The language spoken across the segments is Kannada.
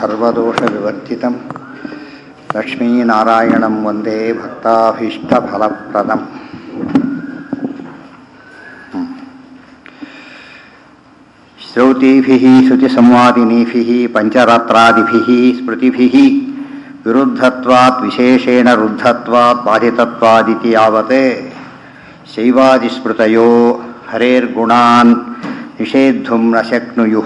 सर्वदोषविवर्जितं लक्ष्मीनारायणं वन्दे भक्ताभीष्टफलप्रदम् श्रौतीभिः श्रुतिसंवादिनीभिः पञ्चरात्रादिभिः स्मृतिभिः विरुद्धत्वात् विशेषेण रुद्धत्वात् बाधितत्वादिति यावत् शैवादिस्मृतयो हरेर्गुणान् निषेद्धुं न शक्नुयुः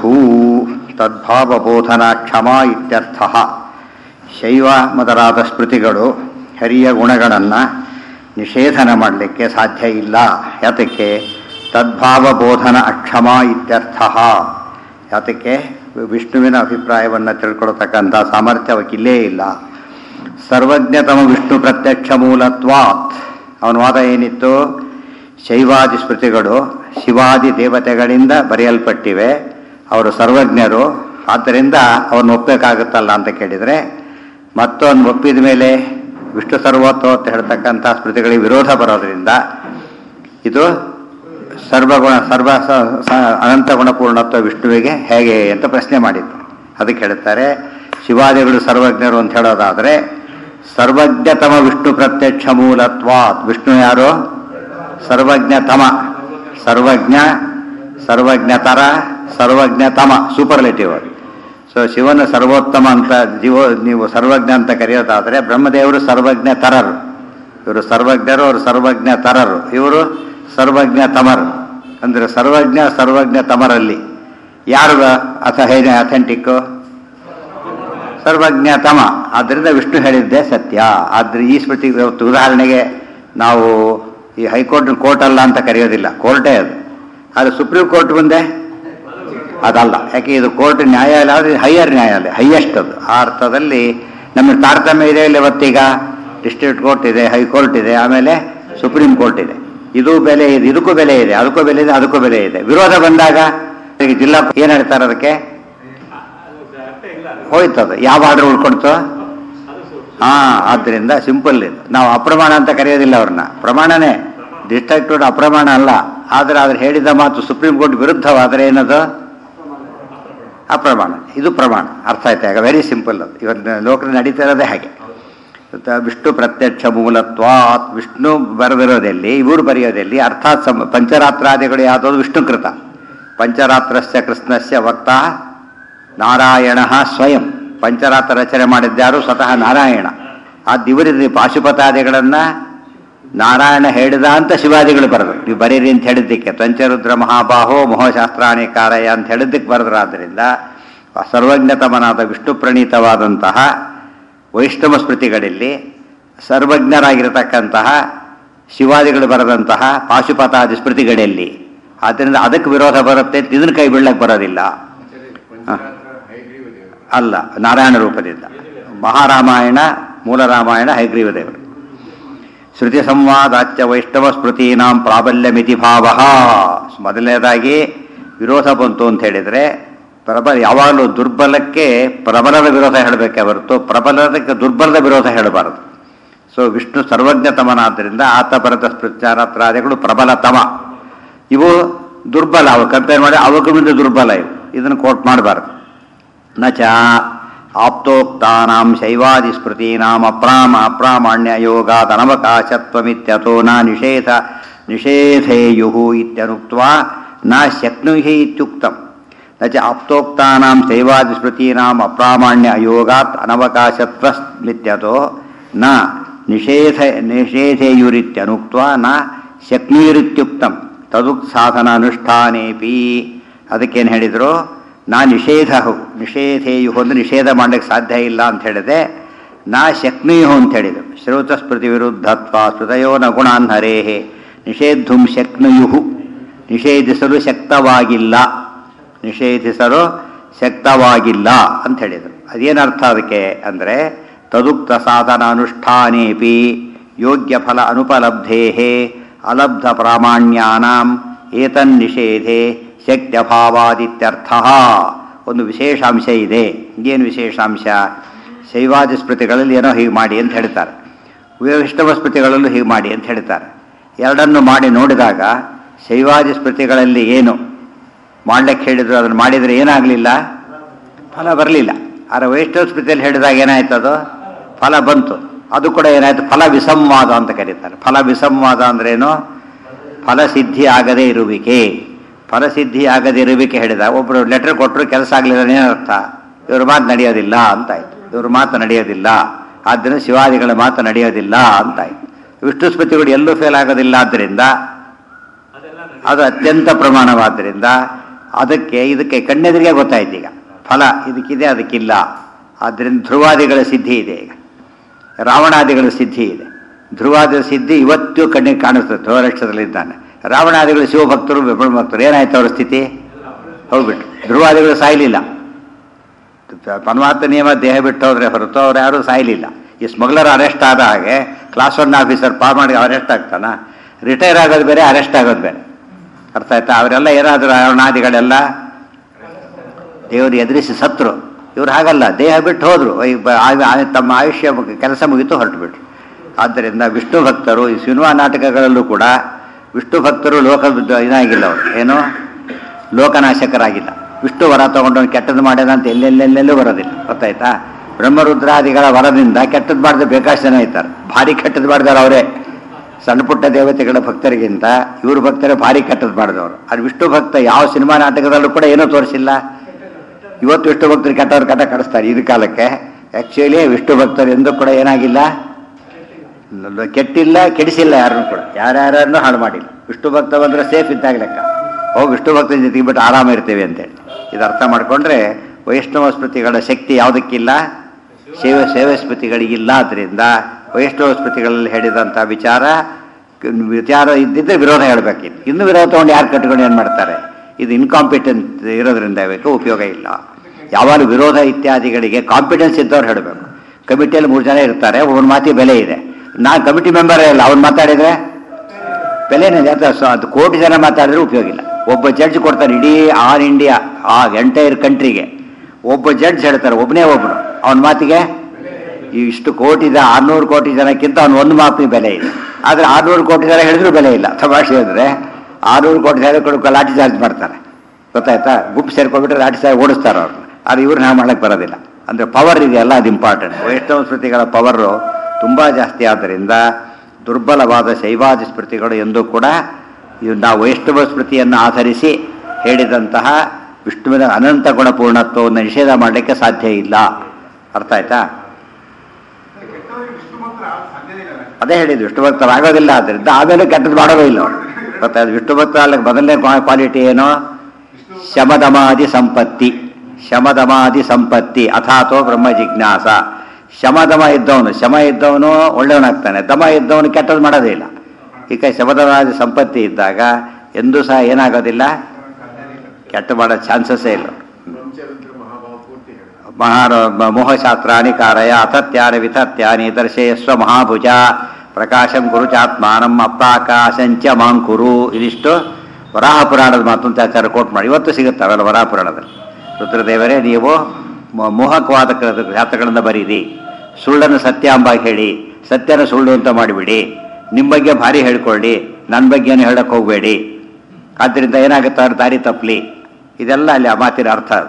ತದ್ಭಾವಬೋಧನ ಕ್ಷಮ ಇತ್ಯರ್ಥ ಶೈವ ಮೊದಲಾದ ಸ್ಮೃತಿಗಳು ಹರಿಯ ಗುಣಗಳನ್ನು ನಿಷೇಧನ ಮಾಡಲಿಕ್ಕೆ ಸಾಧ್ಯ ಇಲ್ಲ ಯಾತಕ್ಕೆ ತದ್ಭಾವಬೋಧನ ಅಕ್ಷಮ ಇತ್ಯರ್ಥ ಯಾತಕ್ಕೆ ವಿಷ್ಣುವಿನ ಅಭಿಪ್ರಾಯವನ್ನು ತಿಳ್ಕೊಳ್ತಕ್ಕಂಥ ಸಾಮರ್ಥ್ಯ ಅವಕ್ಕಿಲ್ಲೇ ಇಲ್ಲ ಸರ್ವಜ್ಞತಮ ವಿಷ್ಣು ಪ್ರತ್ಯಕ್ಷ ಮೂಲತ್ವಾತ್ ಅವನ ವಾದ ಏನಿತ್ತು ಶೈವಾದಿ ಸ್ಮೃತಿಗಳು ಶಿವಾದಿ ದೇವತೆಗಳಿಂದ ಬರೆಯಲ್ಪಟ್ಟಿವೆ ಅವರು ಸರ್ವಜ್ಞರು ಆದ್ದರಿಂದ ಅವನ್ನ ಒಪ್ಪಬೇಕಾಗುತ್ತಲ್ಲ ಅಂತ ಕೇಳಿದರೆ ಮತ್ತೊಂದು ಒಪ್ಪಿದ ಮೇಲೆ ವಿಷ್ಣು ಸರ್ವೋತ್ತಮ ಅಂತ ಹೇಳ್ತಕ್ಕಂಥ ಸ್ಮೃತಿಗಳಿಗೆ ವಿರೋಧ ಬರೋದ್ರಿಂದ ಇದು ಸರ್ವಗುಣ ಸರ್ವ ಅನಂತ ಗುಣಪೂರ್ಣತ್ವ ವಿಷ್ಣುವಿಗೆ ಹೇಗೆ ಅಂತ ಪ್ರಶ್ನೆ ಮಾಡಿದ್ದು ಅದಕ್ಕೆ ಹೇಳ್ತಾರೆ ಶಿವಾದಿಗಳು ಸರ್ವಜ್ಞರು ಅಂತ ಹೇಳೋದಾದರೆ ಸರ್ವಜ್ಞತಮ ವಿಷ್ಣು ಪ್ರತ್ಯಕ್ಷ ಮೂಲತ್ವಾತ್ ವಿಷ್ಣು ಯಾರು ಸರ್ವಜ್ಞತಮ ಸರ್ವಜ್ಞ ಸರ್ವಜ್ಞತರ ಸರ್ವಜ್ಞತಮ ಸೂಪರ್ಲೇಟಿವ್ ಅದು ಸೊ ಶಿವನ ಸರ್ವೋತ್ತಮ ಅಂತ ಜೀವ ನೀವು ಸರ್ವಜ್ಞ ಅಂತ ಕರೆಯೋದಾದರೆ ಬ್ರಹ್ಮದೇವರು ಸರ್ವಜ್ಞ ತರರು ಇವರು ಸರ್ವಜ್ಞರು ಅವರು ಸರ್ವಜ್ಞ ತರರು ಇವರು ಸರ್ವಜ್ಞ ತಮರು ಅಂದರೆ ಸರ್ವಜ್ಞ ಸರ್ವಜ್ಞ ತಮರಲ್ಲಿ ಯಾರು ಅಥ ಹೇಗೆ ಅಥೆಂಟಿಕ್ಕು ಸರ್ವಜ್ಞ ತಮ ಆದ್ದರಿಂದ ವಿಷ್ಣು ಹೇಳಿದ್ದೇ ಸತ್ಯ ಆದ್ರೆ ಈ ಸ್ಮೃತಿ ಉದಾಹರಣೆಗೆ ನಾವು ಈ ಹೈಕೋರ್ಟ್ ಕೋರ್ಟ್ ಅಲ್ಲ ಅಂತ ಕರೆಯೋದಿಲ್ಲ ಕೋರ್ಟೇ ಅದು ಆದರೆ ಸುಪ್ರೀಂ ಕೋರ್ಟ್ ಮುಂದೆ ಅದಲ್ಲ ಯಾಕೆ ಇದು ಕೋರ್ಟ್ ನ್ಯಾಯಾಲಯ ಆದರೆ ಹೈಯರ್ ನ್ಯಾಯಾಲಯ ಹೈಯೆಸ್ಟ್ ಅದು ಆ ಅರ್ಥದಲ್ಲಿ ನಮಗೆ ತಾರತಮ್ಯ ಇದೆ ಇಲ್ಲಿ ಇವತ್ತೀಗ ಡಿಸ್ಟ್ರಿಕ್ಟ್ ಕೋರ್ಟ್ ಇದೆ ಹೈಕೋರ್ಟ್ ಇದೆ ಆಮೇಲೆ ಸುಪ್ರೀಂ ಕೋರ್ಟ್ ಇದೆ ಇದು ಬೆಲೆ ಇದೆ ಇದಕ್ಕೂ ಬೆಲೆ ಇದೆ ಅದಕ್ಕೂ ಬೆಲೆ ಇದೆ ಅದಕ್ಕೂ ಬೆಲೆ ಇದೆ ವಿರೋಧ ಬಂದಾಗ ಈಗ ಜಿಲ್ಲಾ ಏನು ಹೇಳ್ತಾರೆ ಅದಕ್ಕೆ ಹೋಯ್ತದು ಯಾವ ಆರ್ಡರ್ ಉಳ್ಕೊಡ್ತು ಹಾ ಆದ್ದರಿಂದ ಸಿಂಪಲ್ ಇದು ನಾವು ಅಪ್ರಮಾಣ ಅಂತ ಕರೆಯೋದಿಲ್ಲ ಅವ್ರನ್ನ ಪ್ರಮಾಣನೇ ಡಿಸ್ಟ್ರಿಕ್ಟ್ ಕೋರ್ಟ್ ಅಪ್ರಮಾಣ ಅಲ್ಲ ಆದರೆ ಅದ್ರ ಹೇಳಿದ ಮಾತು ಸುಪ್ರೀಂ ಕೋರ್ಟ್ ವಿರುದ್ಧವಾದರೆ ಏನದು ಅಪ್ರಮಾಣ ಇದು ಪ್ರಮಾಣ ಅರ್ಥ ಆಯ್ತಾ ಈಗ ವೆರಿ ಸಿಂಪಲ್ ಅದು ಇವತ್ತು ಲೋಕದ ನಡೀತಾ ಇರೋದೇ ಹಾಗೆ ವಿಷ್ಣು ಪ್ರತ್ಯಕ್ಷ ಮೂಲತ್ವಾತ್ ವಿಷ್ಣು ಬರೆದಿರೋದೆಲ್ಲಿ ಇವರು ಬರೆಯೋದೆಲ್ಲಿ ಅರ್ಥಾತ್ ಸಮ ಪಂಚರಾತ್ರಾದಿಗಳು ಯಾವುದಾದ್ರು ವಿಷ್ಣುಕೃತ ಪಂಚರಾತ್ರಸ್ಯ ಕೃಷ್ಣಸ್ಯ ವಕ್ತ ನಾರಾಯಣ ಸ್ವಯಂ ಪಂಚರಾತ್ರ ರಚನೆ ಮಾಡಿದ್ಯಾರು ಸ್ವತಃ ನಾರಾಯಣ ಆ ದಿವರಿದ್ರಿ ಪಾಶುಪತಾದಿಗಳನ್ನು ನಾರಾಯಣ ಹೇಳಿದ ಅಂತ ಶಿವಾದಿಗಳು ಬರೆದ್ರು ನೀವು ಬರೀರಿ ಅಂತ ಹೇಳಿದ್ದಕ್ಕೆ ಪಂಚರುದ್ರ ಮಹಾಬಾಹೋ ಮೋಹಶಾಸ್ತ್ರಾಣಿ ಕಾರಯ ಅಂತ ಹೇಳಿದ್ದಕ್ಕೆ ಬರೆದ್ರಾದ್ರಿಂದ ಸರ್ವಜ್ಞತಮನಾದ ವಿಷ್ಣು ಪ್ರಣೀತವಾದಂತಹ ವೈಷ್ಣವ ಸ್ಮೃತಿಗಳಲ್ಲಿ ಸರ್ವಜ್ಞರಾಗಿರತಕ್ಕಂತಹ ಶಿವಾದಿಗಳು ಬರೆದಂತಹ ಪಾಶುಪತಾದಿ ಸ್ಮೃತಿಗಳಲ್ಲಿ ಆದ್ದರಿಂದ ಅದಕ್ಕೆ ವಿರೋಧ ಬರುತ್ತೆ ಇದನ್ನ ಕೈ ಬೀಳಕ್ಕೆ ಬರೋದಿಲ್ಲ ಅಲ್ಲ ನಾರಾಯಣ ರೂಪದಿಂದ ಮಹಾರಾಮಾಯಣ ಮೂಲ ರಾಮಾಯಣ ಹೈಗ್ರೀವ ದೇವರು ಶ್ರುತಿ ಸಂವಾದಾಚ್ಯ ವೈಷ್ಣವ ಸ್ಮೃತೀನಾಂ ಪ್ರಾಬಲ್ಯ ಮಿತಿ ಭಾವ ಮೊದಲನೇದಾಗಿ ವಿರೋಧ ಬಂತು ಅಂತ ಹೇಳಿದರೆ ಪ್ರಬಲ ಯಾವಾಗಲೂ ದುರ್ಬಲಕ್ಕೆ ಪ್ರಬಲದ ವಿರೋಧ ಹೇಳಬೇಕೆ ಹೊರತು ಪ್ರಬಲದಕ್ಕೆ ದುರ್ಬಲದ ವಿರೋಧ ಹೇಳಬಾರದು ಸೊ ವಿಷ್ಣು ಸರ್ವಜ್ಞತಮನಾದ್ದರಿಂದ ಆತ ಬರೆದ ಸ್ಮೃತ್ಯಾರಾತ್ರಾದಿಗಳು ಪ್ರಬಲತಮ ಇವು ದುರ್ಬಲ ಅವು ಕಂಪೇರ್ ಮಾಡಿ ಅವಗುಣಿಂದ ದುರ್ಬಲ ಇವು ಇದನ್ನು ಕೋಟ್ ಮಾಡಬಾರದು ನ ಚ ಆಪ್ತೋಕ್ತಾನಾಂ ಶೈವಾದಿ ಸ್ಮೃತೀನಾಂ ಅಪ್ರಾಮ ಅಪ್ರಾಮಾಣ್ಯ ಯೋಗಾತ್ ಅನವಕಾಶತ್ವಮಿತ್ಯಥೋ ನ ನಿಷೇಧ ನಿಷೇಧೇಯು ಇತ್ಯನುಕ್ತ್ವಾ ನ ಶಕ್ನುಹಿ ಇತ್ಯುಕ್ತಂ ನ ಚ ಆಪ್ತೋಕ್ತಾನಾಂ ಶೈವಾದಿ ಸ್ಮೃತೀನಾಂ ಅಪ್ರಾಮಾಣ್ಯ ಅಯೋಗಾತ್ ಅನವಕಾಶತ್ವಮಿತ್ಯಥೋ ನ ನಿಷೇಧ ನಿಷೇಧೇಯುರಿತ್ಯನುಕ್ತ್ವಾ ನ ಶಕ್ನುಯುರಿತ್ಯುಕ್ತಂ ತದುಕ್ ಸಾಧನ ಅನುಷ್ಠಾನೇಪಿ ಅದಕ್ಕೇನು ಹೇಳಿದರು ನಾ ನಿಷೇಧ ನಿಷೇಧೇಯು ಒಂದು ನಿಷೇಧ ಮಾಡಲಿಕ್ಕೆ ಸಾಧ್ಯ ಇಲ್ಲ ಅಂತ ಹೇಳಿದೆ ನಾ ಶಕ್ನುಯು ಅಂತ ಹೇಳಿದರು ಶ್ರೌತ ಸ್ಮೃತಿ ವಿರುದ್ಧತ್ವ ಸ್ಮೃತಯೋ ನ ಗುಣಾನ್ ಹರೇಹೆ ನಿಷೇಧುಂ ಶಕ್ನುಯು ನಿಷೇಧಿಸಲು ಶಕ್ತವಾಗಿಲ್ಲ ನಿಷೇಧಿಸಲು ಶಕ್ತವಾಗಿಲ್ಲ ಅಂತ ಹೇಳಿದರು ಅದೇನರ್ಥ ಅದಕ್ಕೆ ಅಂದರೆ ತದುಕ್ತ ಸಾಧನ ಅನುಷ್ಠಾನೇಪಿ ಯೋಗ್ಯ ಫಲ ಅನುಪಲಬ್ಧೇ ಅಲಬ್ಧ ಪ್ರಾಮಾಣ್ಯಾನಾಂ ಏತನ್ನಿಷೇಧೆ ಶಕ್ತ್ಯಭಾವಾದಿತ್ಯರ್ಥ ಒಂದು ವಿಶೇಷಾಂಶ ಇದೆ ಏನು ವಿಶೇಷಾಂಶ ಶೈವಾದಿ ಸ್ಮೃತಿಗಳಲ್ಲಿ ಏನೋ ಹೀಗೆ ಮಾಡಿ ಅಂತ ಹೇಳ್ತಾರೆ ವೈಷ್ಣವ ಸ್ಮೃತಿಗಳಲ್ಲೂ ಹೀಗೆ ಮಾಡಿ ಅಂತ ಹೇಳ್ತಾರೆ ಎರಡನ್ನು ಮಾಡಿ ನೋಡಿದಾಗ ಶೈವಾದಿ ಸ್ಮೃತಿಗಳಲ್ಲಿ ಏನು ಮಾಡ್ಲಿಕ್ಕೆ ಹೇಳಿದ್ರು ಅದನ್ನು ಮಾಡಿದರೆ ಏನಾಗಲಿಲ್ಲ ಫಲ ಬರಲಿಲ್ಲ ಆದರೆ ವೈಷ್ಣವ ಸ್ಮೃತಿಯಲ್ಲಿ ಹೇಳಿದಾಗ ಏನಾಯ್ತು ಅದು ಫಲ ಬಂತು ಅದು ಕೂಡ ಏನಾಯ್ತು ಫಲ ವಿಸಂವಾದ ಅಂತ ಕರೀತಾರೆ ಫಲ ವಿಸಂವಾದ ಅಂದ್ರೇನು ಫಲಸಿದ್ಧಿ ಆಗದೇ ಇರುವಿಕೆ ಫಲಸಿದ್ಧಿ ಆಗದೇ ಇರುವಿಕೆ ಹೇಳಿದ ಒಬ್ಬರು ಲೆಟರ್ ಕೊಟ್ಟರು ಕೆಲಸ ಆಗಲಿಲ್ಲ ಏನರ್ಥ ಇವ್ರ ಮಾತು ನಡೆಯೋದಿಲ್ಲ ಅಂತಾಯ್ತು ಇವ್ರ ಮಾತು ನಡೆಯೋದಿಲ್ಲ ಆದ್ದರಿಂದ ಶಿವಾದಿಗಳ ಮಾತು ನಡೆಯೋದಿಲ್ಲ ಅಂತಾಯ್ತು ವಿಷ್ಣು ಸ್ಮೃತಿಗಳು ಎಲ್ಲೂ ಫೇಲ್ ಆಗೋದಿಲ್ಲ ಆದ್ದರಿಂದ ಅದು ಅತ್ಯಂತ ಪ್ರಮಾಣವಾದ್ದರಿಂದ ಅದಕ್ಕೆ ಇದಕ್ಕೆ ಕಣ್ಣೆದುರಿಗೆ ಗೊತ್ತಾಯ್ತು ಈಗ ಫಲ ಇದಕ್ಕಿದೆ ಅದಕ್ಕಿಲ್ಲ ಆದ್ದರಿಂದ ಧ್ರುವಾದಿಗಳ ಸಿದ್ಧಿ ಇದೆ ಈಗ ರಾವಣಾದಿಗಳ ಸಿದ್ಧಿ ಇದೆ ಧ್ರುವಾದಿಗಳ ಸಿದ್ಧಿ ಇವತ್ತು ಕಣ್ಣಿಗೆ ಕಾಣಿಸ್ತದೆ ಧ್ರುವರಕ್ಷದಲ್ಲಿದ್ದಾನೆ ರಾವಣಾದಿಗಳು ಶಿವಭಕ್ತರು ವಿಷ್ಣು ಭಕ್ತರು ಏನಾಯ್ತು ಅವರ ಸ್ಥಿತಿ ಹೋಗ್ಬಿಟ್ಟು ಧ್ರುವಾದಿಗಳು ಸಾಯಲಿಲ್ಲ ಪರಮಾತ್ಮ ನಿಯಮ ದೇಹ ಬಿಟ್ಟು ಹೋದ್ರೆ ಹೊರತು ಅವ್ರು ಯಾರೂ ಸಾಯಲಿಲ್ಲ ಈ ಸ್ಮಗ್ಲರ್ ಅರೆಸ್ಟ್ ಆದ ಹಾಗೆ ಕ್ಲಾಸ್ ಒನ್ ಆಫೀಸರ್ ಪಾ ಮಾಡಿ ಅರೆಸ್ಟ್ ಆಗ್ತಾನ ರಿಟೈರ್ ಆಗೋದು ಬೇರೆ ಅರೆಸ್ಟ್ ಆಗೋದು ಬೇರೆ ಅರ್ಥ ಆಯ್ತಾ ಅವರೆಲ್ಲ ಏನಾದರೂ ರಾವಣಾದಿಗಳೆಲ್ಲ ದೇವರು ಎದುರಿಸಿ ಸತ್ರು ಇವ್ರು ಹಾಗಲ್ಲ ದೇಹ ಬಿಟ್ಟು ಹೋದ್ರು ಈ ಬ- ಆ- ಆ- ತಮ್ಮ ಆಯುಷ್ಯ ಮುಗಿ- ಕೆಲಸ ಮುಗಿತು ಹೊರಟು ಬಿಟ್ರು ಆದ್ದರಿಂದ ವಿಷ್ಣು ಭಕ್ತರು ಈ ಸಿನಿಮಾ ನಾಟಕಗಳಲ್ಲೂ ಕೂಡ ವಿಷ್ಣು ಭಕ್ತರು ಲೋಕ ಇದಾಗಿಲ್ಲ ಅವರು ಏನು ಲೋಕನಾಶಕರಾಗಿಲ್ಲ ವಿಷ್ಣು ವರ ತಗೊಂಡು ಕೆಟ್ಟದ್ದು ಮಾಡ್ಯಾನ ಅಂತ ಎಲ್ಲೆಲ್ಲೆಲ್ಲೆಲ್ಲೂ ಬರೋದಿಲ್ಲ ಗೊತ್ತಾಯ್ತಾ ಬ್ರಹ್ಮರುದ್ರಾದಿಗಳ ವರದಿಂದ ಕೆಟ್ಟದ್ದು ಮಾಡಿದ್ರೆ ಬೇಕಾಷ್ಟು ಜನ ಇದ್ದಾರೆ ಭಾರಿ ಕೆಟ್ಟದ್ದು ಮಾಡಿದಾರೆ ಅವರೇ ಸಣ್ಣ ಪುಟ್ಟ ದೇವತೆಗಳ ಭಕ್ತರಿಗಿಂತ ಇವ್ರ ಭಕ್ತರೇ ಭಾರಿ ಕೆಟ್ಟದ್ದು ಮಾಡಿದವರು ಅದು ವಿಷ್ಣು ಭಕ್ತ ಯಾವ ಸಿನಿಮಾ ನಾಟಕದಲ್ಲೂ ಕೂಡ ಏನೂ ತೋರಿಸಿಲ್ಲ ಇವತ್ತು ವಿಷ್ಣು ಭಕ್ತರು ಕೆಟ್ಟವ್ರು ಕಟ ಕಡಿಸ್ತಾರೆ ಇದು ಕಾಲಕ್ಕೆ ಆ್ಯಕ್ಚುಲಿ ವಿಷ್ಣು ಭಕ್ತರು ಎಂದೂ ಕೂಡ ಏನಾಗಿಲ್ಲ ಲ- ಕೆಟ್ಟಿಲ್ಲ ಕೆಡಿಸಿಲ್ಲ ಯಾರನ್ನು ಕೂಡ ಯಾರ್ಯಾರನ್ನು ಹಾಳು ಮಾಡಿಲ್ಲ ವಿಷ್ಣು ಭಕ್ತ ಬಂದರೆ ಸೇಫ್ ಇದ್ದಾಗ ಲೆಕ್ಕ ಓ ವಿಷ್ಣು ಭಕ್ತನ ಜೊತೆಗೆ ಬಿಟ್ಟು ಆರಾಮ ಇರ್ತೇವೆ ಅಂತೇಳಿ ಇದು ಅರ್ಥ ಮಾಡಿಕೊಂಡ್ರೆ ವೈಷ್ಣವ ಸ್ಮೃತಿಗಳ ಶಕ್ತಿ ಯಾವುದಕ್ಕಿಲ್ಲ ಶೈವ ಶೈವ ಸ್ಮೃತಿಗಳಿಗಿಲ್ಲ ಆದ್ದರಿಂದ ವೈಷ್ಣವ ಸ್ಮೃತಿಗಳಲ್ಲಿ ಹೇಳಿದಂಥ ವಿಚಾರ ವಿಚಾರ ಇದ್ದಿದ್ದರೆ ವಿರೋಧ ಹೇಳಬೇಕಿತ್ತು ಇನ್ನು ವಿರೋಧ ತಗೊಂಡು ಯಾರು ಕಟ್ಕೊಂಡು ಏನು ಮಾಡ್ತಾರೆ ಇದು ಇನ್ಕಾಂಪಿಟೆಂಟ್ ಇರೋದ್ರಿಂದ ಇದಕ್ಕೆ ಉಪಯೋಗ ಇಲ್ಲ ಯಾವಾಗಲೂ ವಿರೋಧ ಇತ್ಯಾದಿಗಳಿಗೆ ಕಾಂಪಿಟೆನ್ಸ್ ಇದ್ದವ್ರು ಹೇಳಬೇಕು ಕಮಿಟಿಯಲ್ಲಿ ಮೂರು ಜನ ಇರ್ತಾರೆ ಒಬ್ಬನ ಮಾತಿ ಬೆಲೆ ಇದೆ ನಾನು ಕಮಿಟಿ ಮೆಂಬರೇ ಇಲ್ಲ ಅವ್ನು ಮಾತಾಡಿದರೆ ಬೆಲೆನೇ ಇಲ್ಲ. ಅದು ಸ- ಅದು ಕೋಟಿ ಜನ ಮಾತಾಡಿದ್ರೆ ಉಪಯೋಗ ಇಲ್ಲ ಒಬ್ಬ ಜಡ್ಜ್ ಕೊಡ್ತಾನೆ ಇಡೀ ಆಲ್ ಇಂಡಿಯಾ ಆ ಎಂಟೈರ್ ಕಂಟ್ರಿಗೆ ಒಬ್ಬ ಜಡ್ಜ್ ಹೇಳ್ತಾರೆ ಒಬ್ಬನೇ ಒಬ್ಬನು ಅವನ ಮಾತಿಗೆ ಈ ಇಷ್ಟು ಕೋಟಿ ಜನ ಆರ್ನೂರು ಕೋಟಿ ಜನಕ್ಕಿಂತ ಅವ್ನು ಒಂದು ಮಾತಿಗೆ ಬೆಲೆ ಇದೆ ಆದರೆ ಆರ್ನೂರು ಕೋಟಿ ಜನ ಹೇಳಿದ್ರು ಬೆಲೆ ಇಲ್ಲ ತಮಾಷೆ ಅಂದರೆ ಆರ್ನೂರು ಕೋಟಿ ಜನ ಕೊಡಕ್ಕೆ ಲಾಠಿ ಚಾರ್ಜ್ ಮಾಡ್ತಾರೆ ಗೊತ್ತಾಯ್ತಾ ಗುಂಪು ಸೇರ್ಕೊಂಡ್ಬಿಟ್ರೆ ಲಾಠಿ ಚಾರ್ಜ್ ಓಡಿಸ್ತಾರೆ ಅವ್ರನ್ನ ಆದರೆ ಇವ್ರನ್ನ ಮಾಡಕ್ಕೆ ಬರೋದಿಲ್ಲ ಅಂದರೆ ಪವರ್ ಇದೆಯಲ್ಲ ಅದು ಇಂಪಾರ್ಟೆಂಟ್ ವೈಷ್ಣವ ಸ್ಮೃತಿಗಳ ಪವರು ತುಂಬ ಜಾಸ್ತಿ ಆದ್ದರಿಂದ ದುರ್ಬಲವಾದ ಶೈವಾದಿ ಸ್ಮೃತಿಗಳು ಎಂದೂ ಕೂಡ ಇವು ನಾವು ವೈಷ್ಣವ ಸ್ಮೃತಿಯನ್ನು ಆಧರಿಸಿ ಹೇಳಿದಂತಹ ವಿಷ್ಣುವಿನ ಅನಂತ ಗುಣಪೂರ್ಣತ್ವವನ್ನು ನಿಷೇಧ ಮಾಡಲಿಕ್ಕೆ ಸಾಧ್ಯ ಇಲ್ಲ ಅರ್ಥ ಆಯ್ತಾ ಕೆಟ್ಟವರಿಗೆ ವಿಷ್ಣು ಮಂತ್ರ ಸಾಧ್ಯನೇ ಇಲ್ಲ ಅದೇ ಹೇಳಿದ್ದು ವಿಷ್ಣು ಭಕ್ತರಾಗೋದಿಲ್ಲ ಆದ್ದರಿಂದ ಆಮೇಲೆ ಕೆಟ್ಟದ್ದು ಮಾಡೋದೇ ಇಲ್ಲ ಅವರು ಗೊತ್ತಾಯ್ತು ವಿಷ್ಣು ಭಕ್ತ ಅಲ್ಲಿ ಮೊದಲನೇ ಕ್ವಾಲಿಟಿ ಏನು ಶಮದಮಾದಿ ಸಂಪತ್ತಿ ಶಮದಮಾದಿ ಸಂಪತ್ತಿ ಅಥಾತೋ ಬ್ರಹ್ಮ ಜಿಜ್ಞಾಸ ಶಮದಮ ಇದ್ದವನು ಶಮ ಇದ್ದವನು ಒಳ್ಳೆಯವನಾಗ್ತಾನೆ ದಮ ಇದ್ದವನು ಕೆಟ್ಟದ್ದು ಮಾಡೋದೇ ಇಲ್ಲ ಈಗ ಶಮದಮಾದಿ ಸಂಪತ್ತಿ ಇದ್ದಾಗ ಎಂದೂ ಸಹ ಏನಾಗೋದಿಲ್ಲ ಕೆಟ್ಟ ಮಾಡೋ ಚಾನ್ಸಸ್ಸೇ ಇಲ್ಲ ಬ್ರಹ್ಮಚರ್ಯ ಮಹಾಭಾವ ಪೂರ್ತಿ ಹೇಳಿ ಮಹಾರ ಮೋಹಶಾಸ್ತ್ರಾಣಿ ಕಾರಯ ಅಥತ್ಯಾನಿ ವಿತತ್ಯಾನಿ ದರ್ಶಯಸ್ವ ಮಹಾಭುಜ ಪ್ರಕಾಶಂ ಕುರುಚಾತ್ಮಾನಂ ಅಪ್ರಾಕಾಶಂಚ ಮಾಂಕುರು ಇದಿಷ್ಟು ವರಾಹ ಪುರಾಣದ ಮಾತು ಅಂತ ಆಚಾರ ಕೋಟ್ ಮಾಡಿ ಇವತ್ತು ಸಿಗುತ್ತೆ ಅವೆಲ್ಲ ವರಾಹ ಪುರಾಣದಲ್ಲಿ ರುದ್ರದೇವರೇ ನೀವು ಮೋ- ಮೋಹಕವಾದ ಕ- ಜಾತಗಳನ್ನು ಬರೀರಿ ಸುಳ್ಳನ್ನು ಸತ್ಯ ಎಂಬಾಗಿ ಹೇಳಿ ಸತ್ಯನ ಸುಳ್ಳು ಅಂತ ಮಾಡಿಬಿಡಿ ನಿಮ್ಮ ಬಗ್ಗೆ ಭಾರಿ ಹೇಳ್ಕೊಳ್ಳಿ ನನ್ನ ಬಗ್ಗೆ ಏನು ಹೇಳಕ್ಕೆ ಹೋಗಬೇಡಿ ಆದ್ದರಿಂದ ಏನಾಗುತ್ತೆ ಅವ್ರ ದಾರಿ ತಪ್ಪಲಿ ಇದೆಲ್ಲ ಅಲ್ಲಿ ಆ ಮಾತಿನ ಅರ್ಥ ಅದು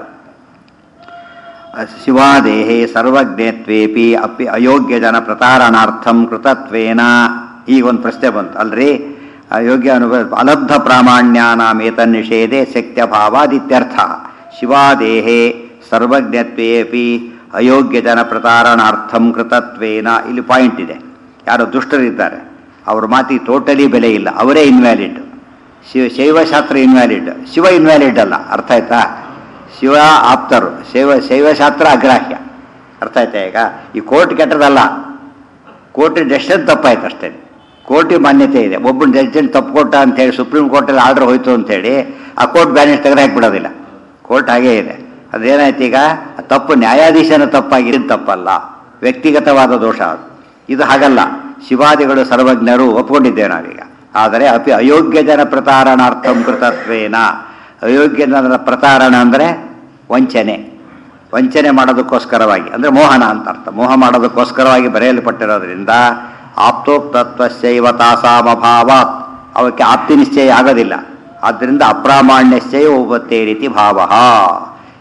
ಶಿವಾದೇಹೇ ಸರ್ವಜ್ಞತ್ವೇಪಿ ಅಪಿ ಅಯೋಗ್ಯ ಜನ ಪ್ರತಾರಣಾರ್ಥಂ ಕೃತತ್ವೇನ ಈಗ ಒಂದು ಪ್ರಶ್ನೆ ಬಂತು ಅಲ್ರಿ ಅಯೋಗ್ಯ ಅನುಭವ ಅಲಬ್ಧ ಪ್ರಾಮಾಣ್ಯಾನಾಮೇತ ನಿಷೇಧೆ ಶಕ್ತ್ಯಭಾವಾದಿತ್ಯರ್ಥ ಶಿವಾದೇಹೇ ಸರ್ವಜ್ಞತ್ವೇಪಿ ಅಯೋಗ್ಯ ಜನ ಪ್ರತಾರಣಾರ್ಥಂ ಕೃತತ್ವೇನ ಇಲ್ಲಿ ಪಾಯಿಂಟ್ ಇದೆ ಯಾರೋ ದುಷ್ಟರಿದ್ದಾರೆ ಅವ್ರ ಮಾತಿಗೆ ಟೋಟಲಿ ಬೆಲೆ ಇಲ್ಲ ಅವರೇ ಇನ್ವ್ಯಾಲಿಡ್ ಶಿವ ಶೈವಶಾಸ್ತ್ರ ಇನ್ವ್ಯಾಲಿಡ್ ಶಿವ ಇನ್ವ್ಯಾಲಿಡ್ ಅಲ್ಲ ಅರ್ಥ ಆಯ್ತಾ ಶಿವ ಆಪ್ತರು ಶೈವ ಶೈವಶಾಸ್ತ್ರ ಅಗ್ರಾಹ್ಯ ಅರ್ಥ ಆಯ್ತಾ ಈಗ ಈ ಕೋರ್ಟ್ ಕೆಟ್ಟದಲ್ಲ ಕೋರ್ಟ್ ಡೆಸಿಷನ್ ತಪ್ಪಾಯ್ತು ಅಷ್ಟೇ ಕೋರ್ಟಿ ಮಾನ್ಯತೆ ಇದೆ ಒಬ್ಬನ ಡೆಸಿಷನ್ ತಪ್ಪು ಕೊಟ್ಟ ಅಂತೇಳಿ ಸುಪ್ರೀಂ ಕೋರ್ಟಲ್ಲಿ ಆರ್ಡರ್ ಹೋಯ್ತು ಅಂತೇಳಿ ಆ ಕೋರ್ಟ್ ಬ್ಯಾಲೆನ್ಸ್ ತೆಗೆದು ಹಾಕ್ಬಿಡೋದಿಲ್ಲ ಕೋರ್ಟ್ ಹಾಗೇ ಇದೆ ಅದೇನಾಯ್ತು ಈಗ ಆ ತಪ್ಪು ನ್ಯಾಯಾಧೀಶನ ತಪ್ಪಾಗಿ ತಪ್ಪಲ್ಲ ವ್ಯಕ್ತಿಗತವಾದ ದೋಷ ಅದು ಇದು ಹಾಗಲ್ಲ ಶಿವಾದಿಗಳು ಸರ್ವಜ್ಞರು ಒಪ್ಕೊಂಡಿದ್ದೇವೆ ನಾವೀಗ ಆದರೆ ಅಪಿ ಅಯೋಗ್ಯ ಜನ ಪ್ರತಾರಣಾರ್ಥಂ ಕೃತತ್ವೇನ ಅಯೋಗ್ಯ ಜನರ ಪ್ರತಾರಣ ಅಂದರೆ ವಂಚನೆ ವಂಚನೆ ಮಾಡೋದಕ್ಕೋಸ್ಕರವಾಗಿ ಅಂದರೆ ಮೋಹನ ಅಂತ ಅರ್ಥ ಮೋಹ ಮಾಡೋದಕ್ಕೋಸ್ಕರವಾಗಿ ಬರೆಯಲ್ಪಟ್ಟಿರೋದ್ರಿಂದ ಆಪ್ತೋಕ್ತತ್ವಶೈವ ತಾಸಾಮಭಾವಾತ್ ಅವಕ್ಕೆ ಆಪ್ತಿ ನಿಶ್ಚಯ ಆಗೋದಿಲ್ಲ ಆದ್ದರಿಂದ ಅಪ್ರಾಮಾಣ್ಯಶ್ಚಯ ಉಪತ್ತೇ ರೀತಿ ಭಾವ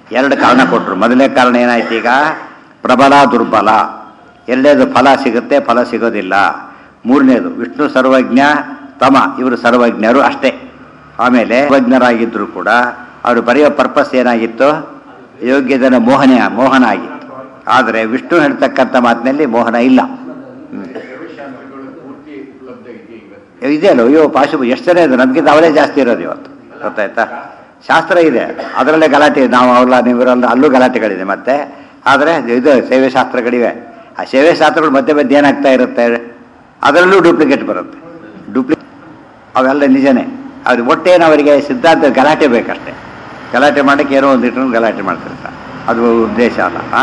ಎರಡು ಕಾರಣ ಕೊಟ್ಟರು ಮೊದಲನೇ ಕಾರಣ ಏನಾಯ್ತು ಈಗ ಪ್ರಬಲ ದುರ್ಬಲ ಎರಡನೇದು ಫಲ ಸಿಗುತ್ತೆ ಫಲ ಸಿಗೋದಿಲ್ಲ ಮೂರನೇದು ವಿಷ್ಣು ಸರ್ವಜ್ಞ ತಮ ಇವರು ಸರ್ವಜ್ಞರು ಅಷ್ಟೇ ಆಮೇಲೆ ಸರ್ವಜ್ಞರಾಗಿದ್ದರೂ ಕೂಡ ಅವರು ಬರೆಯೋ ಪರ್ಪಸ್ ಏನಾಗಿತ್ತು ಯೋಗ್ಯದನ ಮೋಹನೆ ಮೋಹನ ಆಗಿತ್ತು ಆದರೆ ವಿಷ್ಣು ಹೇಳ್ತಕ್ಕಂಥ ಮಾತಿನಲ್ಲಿ ಮೋಹನ ಇಲ್ಲ ಹ್ಮ್. ಸರ್ವಶಾಸ್ತ್ರಗಳು ಪೂರ್ತಿ ಉಪಲಬ್ಧ ಇದೆ ಇವತ್ತು ಇದೆಯಲ್ಲ ಅಯ್ಯೋ ಪಾಶು ಎಷ್ಟು ಜನ ಇದೆ ನಮಗಿಂತ ಅವರೇ ಜಾಸ್ತಿ ಇರೋದು ಇವತ್ತು ಗೊತ್ತಾಯ್ತಾ ಶಾಸ್ತ್ರ ಇದೆ ಅದರಲ್ಲೇ ಗಲಾಟೆ ನಾವು ಅವಲ್ಲ ನೀವಿರಲ್ಲ ಅಲ್ಲೂ ಗಲಾಟೆಗಳಿದೆ ಮತ್ತೆ ಆದರೆ ಇದು ಸೇವೆ ಶಾಸ್ತ್ರಗಳಿವೆ ಆ ಸೇವೆ ಶಾಸ್ತ್ರಗಳು ಮಧ್ಯೆ ಮಧ್ಯೆ ಏನಾಗ್ತಾ ಇರುತ್ತೆ ಅದರಲ್ಲೂ ಡೂಪ್ಲಿಕೇಟ್ ಬರುತ್ತೆ ಡೂಪ್ಲಿ ಅವೆಲ್ಲ ನಿಜನೇ ಅದು ಒಟ್ಟೇನು ಅವರಿಗೆ ಸಿದ್ಧಾಂತ ಗಲಾಟೆ ಬೇಕಷ್ಟೇ ಗಲಾಟೆ ಮಾಡೋಕ್ಕೆ ಏನೋ ಒಂದು ಇಟ್ಟು ಗಲಾಟೆ ಮಾಡ್ತಿರ್ತಾರೆ ಅದು ಉದ್ದೇಶ ಅಲ್ಲ ಆ?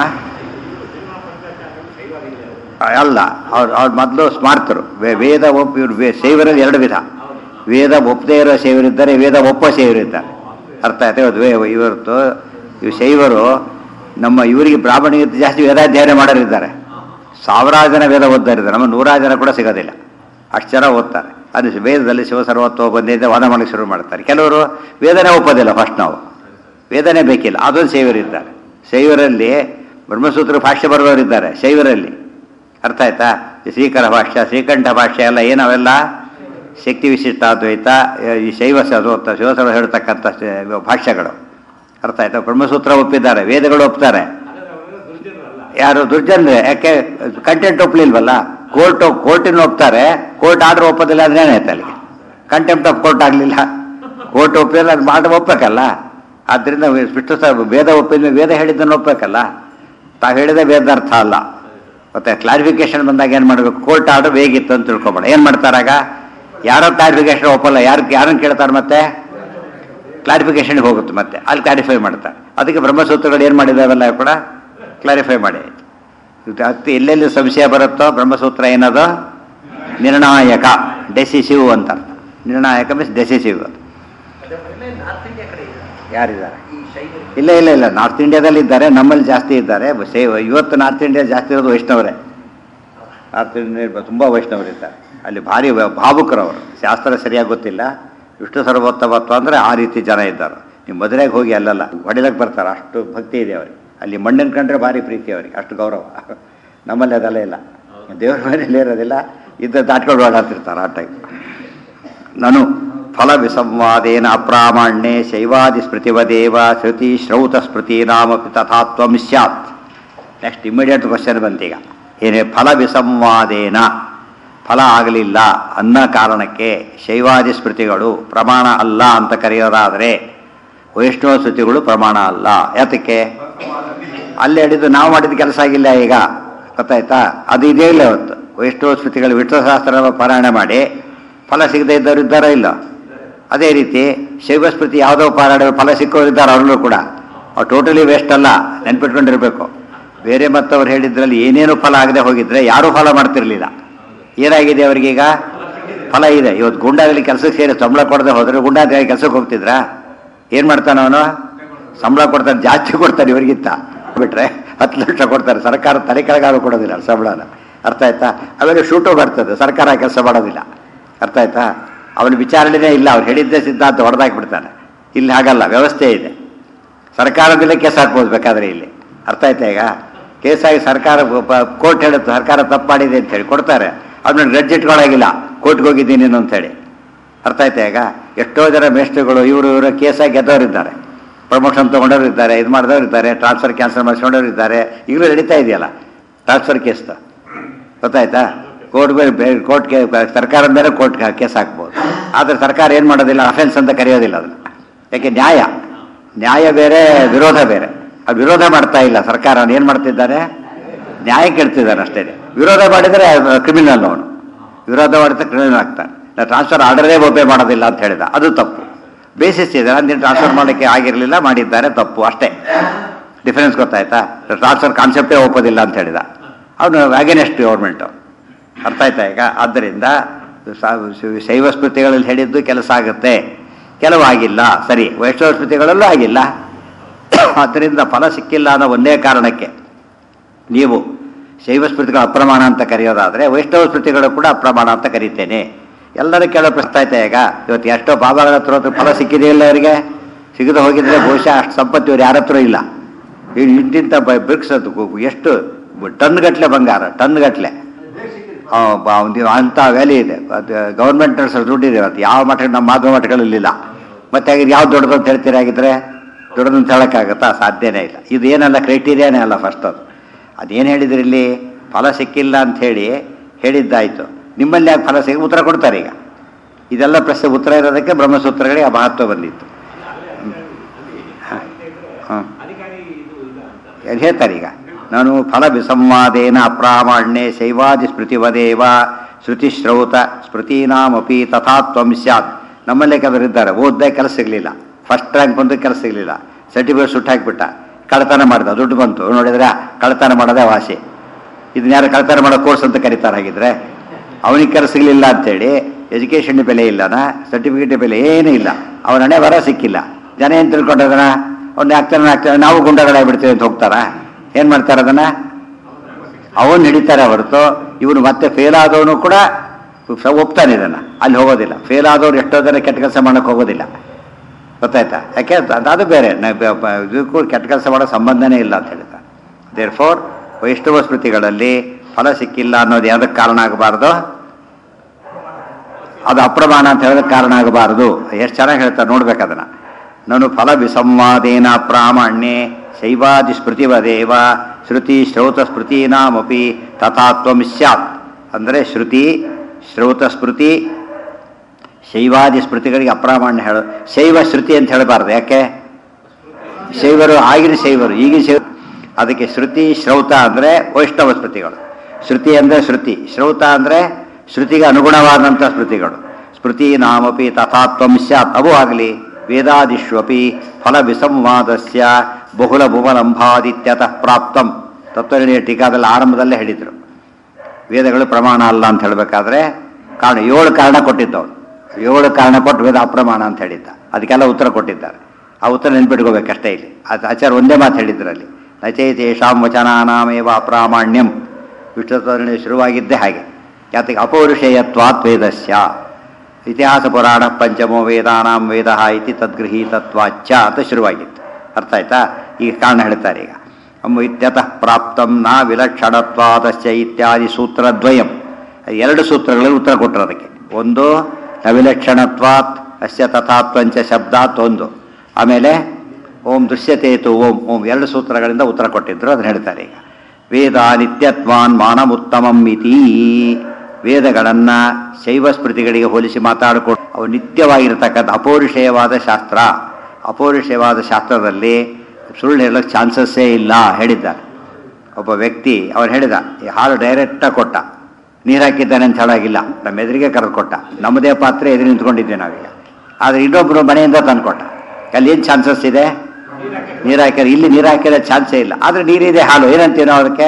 ಅಲ್ಲ ಅವ್ರು ಅವ್ರು ಮೊದಲು ಸ್ಮಾರ್ತರು ವೇ- ವೇದ ಒಪ್ ಇವ್ರು ವೇ ಶೈವರಲ್ಲಿ ಎರಡು ವಿಧ ವೇದ ಒಪ್ಪದೇ ಇರೋ ಶೈವರಿದ್ದಾರೆ ವೇದ ಒಪ್ಪೋ ಶೈವರಿದ್ದಾರೆ ಅರ್ಥ ಆಯ್ತಾ ಇವತ್ತು ವೇ ಇವತ್ತು ಇವು ಶೈವರು ನಮ್ಮ ಇವರಿಗೆ ಬ್ರಾಹ್ಮಣಿಗಿಂತ ಜಾಸ್ತಿ ವೇದಾಧ್ಯಯನ ಮಾಡೋರಿದ್ದಾರೆ ಸಾವಿರಾರು ಜನ ವೇದ ಓದ್ತಾರಿದ್ದಾರೆ ನಮ್ಮ ನೂರಾರು ಜನ ಕೂಡ ಸಿಗೋದಿಲ್ಲ ಅಷ್ಟು ಜನ ಓದ್ತಾರೆ ಅದು ವೇದದಲ್ಲಿ ಶಿವಸರ್ವತ್ವ ಬಂದಿದ್ದೆ ವಾದ ಮಾಡಕ್ಕೆ ಶುರು ಮಾಡ್ತಾರೆ ಕೆಲವರು ವೇದನೆ ಒಪ್ಪೋದಿಲ್ಲ ಫಸ್ಟ್ ನಾವು ವೇದನೆ ಬೇಕಿಲ್ಲ ಅದೊಂದು ಶೈವರಿದ್ದಾರೆ ಶೈವರಲ್ಲಿ ಬ್ರಹ್ಮಸೂತ್ರ ಭಾಷ್ಯ ಬರುವವರಿದ್ದಾರೆ ಶೈವರಲ್ಲಿ ಅರ್ಥ ಆಯ್ತಾ ಈ ಶ್ರೀಕರ ಭಾಷ್ಯ ಶ್ರೀಕಂಠ ಭಾಷ್ಯ ಎಲ್ಲ ಏನವೆಲ್ಲ ಶಕ್ತಿ ವಿಶಿಷ್ಟ ಅದ್ವೈತ ಈ ಶೈವ ಸದೋತ್ತ ಶಿವಸರ್ವ ಹೇಳ್ತಕ್ಕಂಥ ಶ- ಭಾಷ್ಯಗಳು ಅರ್ಥ ಆಯ್ತಾ ಬ್ರಹ್ಮಸೂತ್ರ ಒಪ್ಪಿದ್ದಾರೆ ವೇದಗಳು ಒಪ್ತಾರೆ ಯಾರು ದುರ್ಜನರೇ ಯಾಕೆ ಕಂಟೆಂಟ್ ಒಪ್ಲಿಲ್ವಲ್ಲ ಕೋರ್ಟ್ ಕೋರ್ಟಿನ ಒಪ್ತಾರೆ ಕೋರ್ಟ್ ಆರ್ಡರ್ ಒಪ್ಪೋದಿಲ್ಲ ಅಂದ್ರೆ ಏನಾಯ್ತು ಅಲ್ಲಿಗೆ ಕಂಟೆಂಪ್ಟ್ ಆಫ್ ಕೋರ್ಟ್ ಆಗಲಿಲ್ಲ ಕೋರ್ಟ್ ಒಪ್ಪಿಲ್ಲ ಅದು ಆರ್ಡರ್ ಒಪ್ಪಬೇಕಲ್ಲ ಆದ್ದರಿಂದ ವಿಷ್ಣು ಸಹ ವೇದ ಒಪ್ಪಿದ ವೇದ ಹೇಳಿದ್ದನ್ನು ಒಪ್ಪಬೇಕಲ್ಲ ತಾವು ಹೇಳಿದ ವೇದ ಅರ್ಥ ಅಲ್ಲ ಮತ್ತೆ ಕ್ಲಾರಿಫಿಕೇಶನ್ ಬಂದಾಗ ಏನು ಮಾಡಬೇಕು ಕೋರ್ಟ್ ಆರ್ಡರ್ ಹೇಗಿತ್ತು ಅಂತ ತಿಳ್ಕೊಬೇಡ ಏನು ಮಾಡ್ತಾರಾಗ ಯಾರೋ ಕ್ಲಾರಿಫಿಕೇಶನ್ ಒಪ್ಪಲ್ಲ ಯಾರು ಯಾರನ್ನು ಕೇಳ್ತಾರೆ ಮತ್ತೆ ಕ್ಲಾರಿಫಿಕೇಶನ್ಗೆ ಹೋಗುತ್ತೆ ಮತ್ತೆ ಅಲ್ಲಿ ಕ್ಲಾರಿಫೈ ಮಾಡ್ತಾರೆ ಅದಕ್ಕೆ ಬ್ರಹ್ಮಸೂತ್ರಗಳು ಏನು ಮಾಡಿದಾವೆಲ್ಲ ಕೂಡ ಕ್ಲಾರಿಫೈ ಮಾಡಿ ಆಯ್ತು ಇದು ಅತಿ ಎಲ್ಲೆಲ್ಲಿ ಸಂಶಯ ಬರುತ್ತೋ ಬ್ರಹ್ಮಸೂತ್ರ ಏನದು ನಿರ್ಣಾಯಕ ಡೆಸಿಸಿವ್ ಅಂತ ಅರ್ಥ ನಿರ್ಣಾಯಕ ಮೀನ್ಸ್ ಡೆಸಿಸಿವ್ ಅದು ನಾರ್ತ್ ಇಂಡಿಯಾ ಕಡೆ ಇದೆ. ಯಾರಿದ್ದಾರೆ ಈ ಶೈವ ಇಲ್ಲ ಇಲ್ಲ ಇಲ್ಲ ನಾರ್ತ್ ಇಂಡಿಯಾದಲ್ಲಿ ಇದ್ದಾರೆ ನಮ್ಮಲ್ಲಿ ಜಾಸ್ತಿ ಇದ್ದಾರೆ ಸೇ ಇವತ್ತು ನಾರ್ತ್ ಇಂಡಿಯಾ ಜಾಸ್ತಿ ಇರೋದು ವೈಷ್ಣವರೇ ನಾರ್ತ್ ಇಂಡಿಯಾ ತುಂಬ ವೈಷ್ಣವರಿದ್ದಾರೆ ಅಲ್ಲಿ ಭಾರಿ ವ- ಭಾವುಕರವರು ಶಾಸ್ತ್ರ ಸರಿಯಾಗಿ ಗೊತ್ತಿಲ್ಲ ವಿಷ್ಣು ಸರ್ವೋತ್ತಮತ್ವ ಅಂದರೆ ಆ ರೀತಿ ಜನ ಇದ್ದಾರೆ ನೀವು ಮದುವೆಗೆ ಹೋಗಿ ಅಲ್ಲಲ್ಲ ಹೊಡಿಲಕ್ಕೆ ಬರ್ತಾರೆ ಅಷ್ಟು ಭಕ್ತಿ ಇದೆ ಅವರಿಗೆ ಅಲ್ಲಿ ಮಣ್ಣಿನ ಕಂಡ್ರೆ ಭಾರಿ ಪ್ರೀತಿ ಅವರಿಗೆ ಅಷ್ಟು ಗೌರವ ನಮ್ಮಲ್ಲಿ ಅದೆಲ್ಲ ಇಲ್ಲ ದೇವ್ರ ಮನೇಲಿ ಇರೋದಿಲ್ಲ ಇದ್ದ ದಾಟ್ಕೊಂಡು ಓಡಾಡ್ತಿರ್ತಾರೆ ಆ ಟೈಪ್ ನನು ಫಲ ವಿಸಂವಾದೇನ ಅಪ್ರಾಮಾಣ್ಯೆ ಶೈವಾದಿ ಸ್ಮೃತಿವದೇವ ಶ್ರುತಿ ಶ್ರೌತ ಸ್ಮೃತಿ ನಾಮಪಿ ತಥಾತ್ವಂ ಸ್ಯಾತ್ ನೆಕ್ಸ್ಟ್ ಇಮಿಡಿಯೇಟ್ ಕ್ವಶನ್ ಬಂತೀಗ ಏನೇ ಫಲ ವಿಸಂವಾದೇನ ಫಲ ಆಗಲಿಲ್ಲ ಅನ್ನ ಕಾರಣಕ್ಕೆ ಶೈವಾದಿ ಸ್ಮೃತಿಗಳು ಪ್ರಮಾಣ ಅಲ್ಲ ಅಂತ ಕರೆಯೋದಾದರೆ ವೈಷ್ಣವ ಸ್ಮೃತಿಗಳು ಪ್ರಮಾಣ ಅಲ್ಲ ಯಾತಕ್ಕೆ ಅಲ್ಲಿ ಹಿಡಿದು ನಾವು ಮಾಡಿದ ಕೆಲಸ ಆಗಿಲ್ಲ ಈಗ ಗೊತ್ತಾಯ್ತಾ ಅದು ಇದೇ ಇಲ್ಲ ಇವತ್ತು ವೈಷ್ಣವ ಸ್ಮೃತಿಗಳು ವಿಠ್ಠಲಶಾಸ್ತ್ರ ಪಾರಾಯಣ ಮಾಡಿ ಫಲ ಸಿಗದೇ ಇದ್ದವರು ಇದ್ದಾರಾ ಇಲ್ಲ ಅದೇ ರೀತಿ ಶೈವ ಸ್ಮೃತಿ ಯಾವುದೋ ಪಾರಾಯಣ ಫಲ ಸಿಕ್ಕೋರು ಇದ್ದಾರೆ ಅವ್ರಲ್ಲೂ ಕೂಡ ಅವ್ರು ಟೋಟಲಿ ವೇಸ್ಟ್ ಅಲ್ಲ ನೆನ್ಪಿಟ್ಕೊಂಡಿರ್ಬೇಕು ಬೇರೆ ಮತ್ತವ್ರು ಹೇಳಿದ್ರಲ್ಲಿ ಏನೇನು ಫಲ ಆಗದೆ ಹೋಗಿದ್ರೆ ಯಾರೂ ಫಲ ಮಾಡ್ತಿರ್ಲಿಲ್ಲ ಏನಾಗಿದೆ ಅವರಿಗೀಗ ಫಲ ಇದೆ ಇವತ್ತು ಗುಂಡಾಗಲಿ ಕೆಲಸಕ್ಕೆ ಸೇರಿ ಸಂಬಳ ಕೊಡದೆ ಹೋದ್ರೆ ಗುಂಡಾಗಲಿ ಕೆಲಸಕ್ಕೆ ಹೋಗ್ತಿದ್ರಾ ಏನು ಮಾಡ್ತಾನೆ ಅವನು ಸಂಬಳ ಕೊಡ್ತಾನೆ ಜಾಸ್ತಿ ಕೊಡ್ತಾನೆ ಇವರಿಗಿಂತ ಬಿಟ್ರೆ ಹತ್ತು ಲಕ್ಷ ಕೊಡ್ತಾರೆ ಸರ್ಕಾರ ತಲೆ ಕೆಳಗಾಗ ಕೊಡೋದಿಲ್ಲ ಸಂಬಳನ ಅರ್ಥ ಆಯ್ತಾ ಆಮೇಲೆ ಶೂಟು ಬರ್ತದೆ ಸರ್ಕಾರ ಕೆಲಸ ಮಾಡೋದಿಲ್ಲ ಅರ್ಥ ಆಯ್ತಾ ಅವನ ವಿಚಾರಣೆನೇ ಇಲ್ಲ ಅವ್ರು ಹೇಳಿದ್ದೇ ಸಿದ್ಧಾಂತ ಹೊಡೆದಾಕ್ಬಿಡ್ತಾನೆ ಇಲ್ಲಿ ಹಾಗಲ್ಲ ವ್ಯವಸ್ಥೆ ಇದೆ ಸರ್ಕಾರದಲ್ಲೇ ಕೇಸ್ ಹಾಕ್ಬೋದು ಬೇಕಾದ್ರೆ ಇಲ್ಲಿ ಅರ್ಥ ಆಯ್ತಾ ಈಗ ಕೇಸಾಗಿ ಸರ್ಕಾರ ಕೋರ್ಟ್ ಹೇಳುತ್ತೆ ಸರ್ಕಾರ ತಪ್ಪು ಮಾಡಿದೆ ಅಂತ ಹೇಳಿ ಕೊಡ್ತಾರೆ ಅದನ್ನ ಗ್ರಡ್ಜ್ ಇಟ್ಕೊಳ್ಳೋಗಿಲ್ಲ ಕೋರ್ಟ್ಗೆ ಹೋಗಿದ್ದೀನಿ ಅಂತ ಹೇಳಿ ಅರ್ಥ ಆಯ್ತಾ ಈಗ ಎಷ್ಟೋ ಜನ ಮೇಸ್ಟ್ರುಗಳು ಇವರು ಇವರು ಕೇಸಾಗಿ ಗೆದ್ದವ್ರು ಇದ್ದಾರೆ ಪ್ರಮೋಷನ್ ತೊಗೊಂಡವ್ರು ಇದ್ದಾರೆ ಇದು ಮಾಡಿದವ್ರು ಇದ್ದಾರೆ ಟ್ರಾನ್ಸ್ಫರ್ ಕ್ಯಾನ್ಸಲ್ ಮಾಡಿಸ್ಕೊಂಡವ್ರು ಇದ್ದಾರೆ ಈಗಲೂ ನಡೀತಾ ಇದೆಯಲ್ಲ ಟ್ರಾನ್ಸ್ಫರ್ ಕೇಸ್ ಗೊತ್ತಾಯ್ತಾ ಕೋರ್ಟ್ ಮೇಲೆ ಕೋರ್ಟ್ಗೆ ಸರ್ಕಾರದ ಮೇಲೆ ಕೋರ್ಟ್ ಕೇಸ್ ಹಾಕ್ಬೋದು ಆದರೆ ಸರ್ಕಾರ ಏನು ಮಾಡೋದಿಲ್ಲ ಅಫೆನ್ಸ್ ಅಂತ ಕರೆಯೋದಿಲ್ಲ ಅದನ್ನು ಯಾಕೆ ನ್ಯಾಯ ನ್ಯಾಯ ಬೇರೆ ವಿರೋಧ ಬೇರೆ ಅದು ವಿರೋಧ ಮಾಡ್ತಾ ಇಲ್ಲ ಸರ್ಕಾರ ಏನು ಮಾಡ್ತಿದ್ದಾನೆ ನ್ಯಾಯ ಕೇಳ್ತಿದ್ದಾನೆ ಅಷ್ಟೇ ವಿರೋಧ ಮಾಡಿದರೆ ಕ್ರಿಮಿನಲ್ ಅವನು ವಿರೋಧ ಮಾಡಿದ್ರೆ ಕ್ರಿಮಿನಲ್ ಆಗ್ತಾನೆ ನಾ ಟ್ರಾನ್ಸ್ಫರ್ ಆರ್ಡರೇ ಒಬ್ಬೆ ಮಾಡೋದಿಲ್ಲ ಅಂತ ಹೇಳಿದ ಅದು ತಪ್ಪು ಬೇಸಿಸ್ ಇದೆ ನಾನು ಟ್ರಾನ್ಸ್ಫರ್ ಮಾಡೋಕ್ಕೆ ಆಗಿರಲಿಲ್ಲ ಮಾಡಿದ್ದಾರೆ ತಪ್ಪು ಅಷ್ಟೇ ಡಿಫರೆನ್ಸ್ ಗೊತ್ತಾಯ್ತಾ ಟ್ರಾನ್ಸ್ಫರ್ ಕಾನ್ಸೆಪ್ಟೇ ಒಪ್ಪೋದಿಲ್ಲ ಅಂತ ಹೇಳಿದ ಅವನು ಅಗೇನೆಸ್ಟ್ ಗೌರ್ಮೆಂಟು ಅರ್ಥ ಆಯ್ತಾ ಈಗ ಆದ್ದರಿಂದ ಸಾ- ಶೈವ ಸ್ಮೃತಿಗಳಲ್ಲಿ ಹೇಳಿದ್ದು ಕೆಲಸ ಆಗುತ್ತೆ ಕೆಲವು ಆಗಿಲ್ಲ ಸರಿ ವೈಷ್ಣವ ಸ್ಮೃತಿಗಳಲ್ಲೂ ಆಗಿಲ್ಲ ಆದ್ದರಿಂದ ಫಲ ಸಿಕ್ಕಿಲ್ಲ ಅನ್ನೋ ಒಂದೇ ಕಾರಣಕ್ಕೆ ನೀವು ಶೈವ ಸ್ಮೃತಿಗಳು ಅಪ್ರಮಾಣ ಅಂತ ಕರೆಯೋದಾದರೆ ವೈಷ್ಣವ ಸ್ಮೃತಿಗಳು ಕೂಡ ಅಪ್ರಮಾಣ ಅಂತ ಕರೀತೇನೆ ಎಲ್ಲರೂ ಕೇಳೋ ಪ್ರಶ್ನೆ ಆಯ್ತಾ ಈಗ ಇವತ್ತು ಎಷ್ಟೋ ಬಾಬಾಗಳ ಹತ್ರ ಹೋದ್ರೆ ಫಲ ಸಿಕ್ಕಿದೆಯಲ್ಲ ಅವರಿಗೆ ಸಿಗದೆ ಹೋಗಿದ್ರೆ ಬಹುಶಃ ಅಷ್ಟು ಸಂಪತ್ತು ಇವ್ರು ಯಾರ ಹತ್ರ ಇಲ್ಲ ಈ ಇಂತಿಂತ ಬ್ರಿಕ್ಸ್ ಅದು ಎಷ್ಟು ಟನ್ ಗಟ್ಟಲೆ ಬಂಗಾರ ಟನ್ ಗಟ್ಟಲೆ ಅಂಥ ವ್ಯಾಲಿ ಇದೆ ಅದು ಗೌರ್ಮೆಂಟ್ ನಡೆಸೋ ದುಡ್ಡಿದೆ ಇವತ್ತು ಯಾವ ಮಠ ನಮ್ಮ ಮಾಧವ ಮಠಗಳಲ್ಲಿಲ್ಲ ಮತ್ತೆ ಹಾಗಿದ್ರೆ ಯಾವ್ದು ದೊಡ್ಡದು ಅಂತ ಹೇಳ್ತೀರಾ ಹಾಗಿದ್ರೆ ದೊಡ್ಡದು ಅಂತ ಹೇಳೋಕ್ಕಾಗತ್ತಾ ಸಾಧ್ಯನೇ ಇಲ್ಲ ಇದು ಏನಲ್ಲ ಕ್ರೈಟೀರಿಯಾನೇ ಅಲ್ಲ ಫಸ್ಟ್ ಅದು ಅದೇನು ಹೇಳಿದ್ರಿ ಇಲ್ಲಿ ಫಲ ಸಿಕ್ಕಿಲ್ಲ ಅಂತ ಹೇಳಿ ಹೇಳಿದ್ದಾಯ್ತು ನಿಮ್ಮಲ್ಲಿ ಯಾಕೆ ಫಲ ಸಿಕ್ಕ ಉತ್ತರ ಕೊಡ್ತಾರೆ ಈಗ ಇದೆಲ್ಲ ಪ್ರಶ್ನೆ ಉತ್ತರ ಇರೋದಕ್ಕೆ ಬ್ರಹ್ಮಸೂತ್ರಗಳಿಗೆ ಆ ಮಹತ್ವ ಬಂದಿತ್ತು ಹಾಂ ಏನು ಹೇಳ್ತಾರೆ ಈಗ ನಾನು ಫಲ ವಿಸಂವಾದೇನ ಅಪ್ರಾಮಾಣ್ಯೆ ಶೈವಾದಿ ಸ್ಮೃತಿವದೇವ ಶ್ರುತಿಶ್ರೌತ ಸ್ಮೃತೀನಾಮಪಿ ತಥಾತ್ವಂ ಸ್ಯಾತ್ ನಮ್ಮಲ್ಲೇ ಕೆಲವರು ಇದ್ದಾರೆ ಓದ್ದೆ ಕೆಲಸ ಸಿಗಲಿಲ್ಲ ಫಸ್ಟ್ ರ್ಯಾಂಕ್ ಬಂದು ಕೆಲಸ ಸಿಗಲಿಲ್ಲ ಸರ್ಟಿಫಿಕೇಟ್ ಸುಟ್ಟು ಹಾಕಿಬಿಟ್ಟ ಕಳ್ತನ ಮಾಡಿದ ದುಡ್ಡು ಬಂತು ನೋಡಿದ್ರೆ ಕಳ್ತನ ಮಾಡೋದೇ ವಾಸಿ ಇದನ್ನ ಯಾರು ಕಳ್ತನ ಮಾಡೋ ಕೋರ್ಸ್ ಅಂತ ಕರೀತಾರೆ ಹಾಗಿದ್ರೆ ಅವನಿಗೆ ಕೆಲಸ ಸಿಗಲಿಲ್ಲ ಅಂತೇಳಿ ಎಜುಕೇಷನ್ ಬೆಲೆ ಇಲ್ಲನ ಸರ್ಟಿಫಿಕೇಟ್ ಬೆಲೆ ಏನೂ ಇಲ್ಲ ಅವನ ಹಣೆ ಬರ ಸಿಕ್ಕಿಲ್ಲ ಜನ ಏನು ತಿಳ್ಕೊಂಡದನ ಅವ್ನು ಆಗ್ತಾನೆ ಆಗ್ತಾನೆ ನಾವು ಗುಂಡಗಳಾಗ್ಬಿಡ್ತೀವಿ ಅಂತ ಹೋಗ್ತಾರ ಏನು ಮಾಡ್ತಾರೆ ಅದನ್ನ ಅವನು ಹಿಡಿತಾರೆ ಹೊರತು ಇವನು ಮತ್ತೆ ಫೇಲ್ ಆದವನು ಕೂಡ ಸ- ಒಪ್ತಾನೆ ಇದನ್ನ ಅಲ್ಲಿ ಹೋಗೋದಿಲ್ಲ ಫೇಲ್ ಆದವ್ರು ಎಷ್ಟೋ ಜನ ಕೆಟ್ಟ ಕೆಲಸ ಮಾಡಕ್ಕೆ ಹೋಗೋದಿಲ್ಲ ಗೊತ್ತಾಯ್ತಾ ಯಾಕೆ ಅದು- ಅದು ಬೇರೆ ನ- ಬ- ಬ- ಇದಕ್ಕೂ ಕೆಟ್ಟ ಕೆಲಸ ಮಾಡೋ ಸಂಬಂಧನೇ ಇಲ್ಲ ಅಂತ ಹೇಳ್ತಾರೆ ದೇರ್ ಫೋರ್ ವೈಷ್ಣವ ಸ್ಮೃತಿಗಳಲ್ಲಿ ಫಲ ಸಿಕ್ಕಿಲ್ಲ ಅನ್ನೋದು ಯಾವುದಕ್ಕೆ ಕಾರಣ ಆಗಬಾರ್ದು ಅದು ಅಪ್ರಮಾಣ ಅಂತ ಹೇಳೋದಕ್ಕೆ ಕಾರಣ ಆಗಬಾರದು ಎಷ್ಟು ಚೆನ್ನಾಗಿ ಹೇಳ್ತಾರೆ ನೋಡ್ಬೇಕು ಅದನ್ನ ನಾನು ಫಲ ವಿಸಂವಾದೇನ ಪ್ರಾಮಾಣ್ಯೆ ಶೈವಾದಿ ಸ್ಮೃತಿವದೇವ ಶ್ರುತಿ ಶ್ರೌತ ಸ್ಮೃತೀನಾಮಪಿ ತಥಾತ್ವಂ ಸ್ಯಾತ್ ಅಂದರೆ ಶ್ರುತಿ ಶ್ರೌತ ಸ್ಮೃತಿ ಶೈವಾದಿ ಸ್ಮೃತಿಗಳಿಗೆ ಅಪ್ರಾಮಾಣ್ಯ ಹೇಳು ಶೈವ ಶ್ರುತಿ ಅಂತ ಹೇಳಬಾರ್ದು ಯಾಕೆ ಶೈವರು ಆಗಿನ ಶೈವರು ಈಗಿನ ಶೈವ ಅದಕ್ಕೆ ಶ್ರುತಿ ಶ್ರೌತ ಅಂದರೆ ವೈಷ್ಣವ ಸ್ಮೃತಿಗಳು ಶ್ರುತಿ ಅಂದರೆ ಶ್ರುತಿ ಶ್ರೌತ ಅಂದರೆ ಶ್ರುತಿಗೆ ಅನುಗುಣವಾದಂಥ ಸ್ಮೃತಿಗಳು ಸ್ಮೃತಿ ನಾಮಪಿ ತಥಾತ್ವಂ ಸ್ಯಾತ್ ಅವು ಆಗಲಿ ವೇದಾದಿಷ್ವಪಿ ಫಲ ವಿಸಂವಾದಸ್ಯ ಬಹುಲ ಭುವನಂಭಾದಿತ್ಯತಃ ಪ್ರಾಪ್ತಂ ತತ್ವನಿರ್ಣಯ ಟೀಕಾದಲ್ಲಿ ಆರಂಭದಲ್ಲೇ ಹೇಳಿದರು ವೇದಗಳು ಪ್ರಮಾಣ ಅಲ್ಲ ಅಂತ ಹೇಳಬೇಕಾದ್ರೆ ಕಾರಣ ಏಳು ಕಾರಣ ಕೊಟ್ಟಿದ್ದವನು ಏಳು ಕಾರಣ ಕೊಟ್ಟು ವೇದ ಅಪ್ರಮಾಣ ಅಂತ ಹೇಳಿದ್ದ ಅದಕ್ಕೆಲ್ಲ ಉತ್ತರ ಕೊಟ್ಟಿದ್ದಾರೆ ಆ ಉತ್ತರ ನೆನ್ಪಿಟ್ಕೋಬೇಕಷ್ಟೇ ಇಲ್ಲಿ ಅದು ಆಚಾರ ಒಂದೇ ಮಾತು ಹೇಳಿದ್ರಲ್ಲಿ ನಚೈತೇಷಾಂ ವಚನಾನಾಮೇವ ಅಪ್ರಾಮಾಣ್ಯಂ ವಿಷ್ಣುತ್ವನಿರ್ಣಯ ಶುರುವಾಗಿದ್ದೇ ಹಾಗೆ ಯಾತಕ್ಕೆ ಅಪೌರುಷೇಯತ್ವಾತ್ ವೇದಸ್ಯ ಇತಿಹಾಸ ಪುರಾಣ ಪಂಚಮೋ ವೇದಾನಾಂ ವೇದ ಇತಿ ತದ್ಗೃಹೀತತ್ವಾಚ್ಚ ಅಂತ ಶುರುವಾಗಿತ್ತು ಅರ್ಥ ಆಯ್ತಾ ಈಗ ಕಾರಣ ಹೇಳ್ತಾರೆ ಈಗ ಅಮ್ಮ ಇತ್ಯತಃ ಪ್ರಾಪ್ತಂ ನ ವಿಲಕ್ಷಣತ್ವಾದಸ್ಯ ಇತ್ಯಾದಿ ಸೂತ್ರದ್ವಯಂ ಎರಡು ಸೂತ್ರಗಳಲ್ಲಿ ಉತ್ತರ ಕೊಟ್ಟರು ಅದಕ್ಕೆ ಒಂದು ನ ವಿಲಕ್ಷಣತ್ವಾತ್ ಅಸ್ಯ ತಥಾತ್ವಂಚ ಶಬ್ದಾತ್ ಒಂದು ಆಮೇಲೆ ಓಂ ದೃಶ್ಯತೇತು ಓಂ ಓಂ ಎರಡು ಸೂತ್ರಗಳಿಂದ ಉತ್ತರ ಕೊಟ್ಟಿದ್ರು ಅದನ್ನ ಹೇಳ್ತಾರೆ ಈಗ ವೇದ ನಿತ್ಯತ್ವಾನ್ ಮಾನಮುತ್ತಮಂ ಇತಿ ವೇದಗಳನ್ನು ಶೈವ ಸ್ಮೃತಿಗಳಿಗೆ ಹೋಲಿಸಿ ಮಾತಾಡಿಕೊಂಡು ಅವು ನಿತ್ಯವಾಗಿರ್ತಕ್ಕಂಥ ಅಪೌರುಷೇಯವಾದ ಶಾಸ್ತ್ರ ಅಪೌರುಷೇಯವಾದ ಶಾಸ್ತ್ರದಲ್ಲಿ ಸುಳ್ಳು ಹೇಳೋಕ್ಕೆ ಚಾನ್ಸಸ್ಸೇ ಇಲ್ಲ ಹೇಳಿದ್ದಾರೆ ಒಬ್ಬ ವ್ಯಕ್ತಿ ಅವನು ಹೇಳಿದ ಈ ಹಾಲು ಡೈರೆಕ್ಟಾಗಿ ಕೊಟ್ಟ ನೀರು ಹಾಕಿದ್ದಾನೆ ಅಂತ ಹೇಳಾಗಿಲ್ಲ ನಮ್ಮ ಎದುರಿಗೆ ಕರೆದು ಕೊಟ್ಟ ನಮ್ಮದೇ ಪಾತ್ರೆ ಎದುರು ನಿಂತ್ಕೊಂಡಿದ್ದೆ ನಾವೀಗ ಆದರೆ ಇನ್ನೊಬ್ಬರು ಮನೆಯಿಂದ ತಂದು ಕೊಟ್ಟ ಅಲ್ಲಿ ಏನು ಚಾನ್ಸಸ್ ಇದೆ ನೀರು ಹಾಕಿದ್ರೆ ಇಲ್ಲಿ ನೀರು ಹಾಕಿರೋ ಚಾನ್ಸೇ ಇಲ್ಲ ಆದರೆ ನೀರಿದೆ ಹಾಲು ಏನಂತೀವಿ ನಾವು ಅದಕ್ಕೆ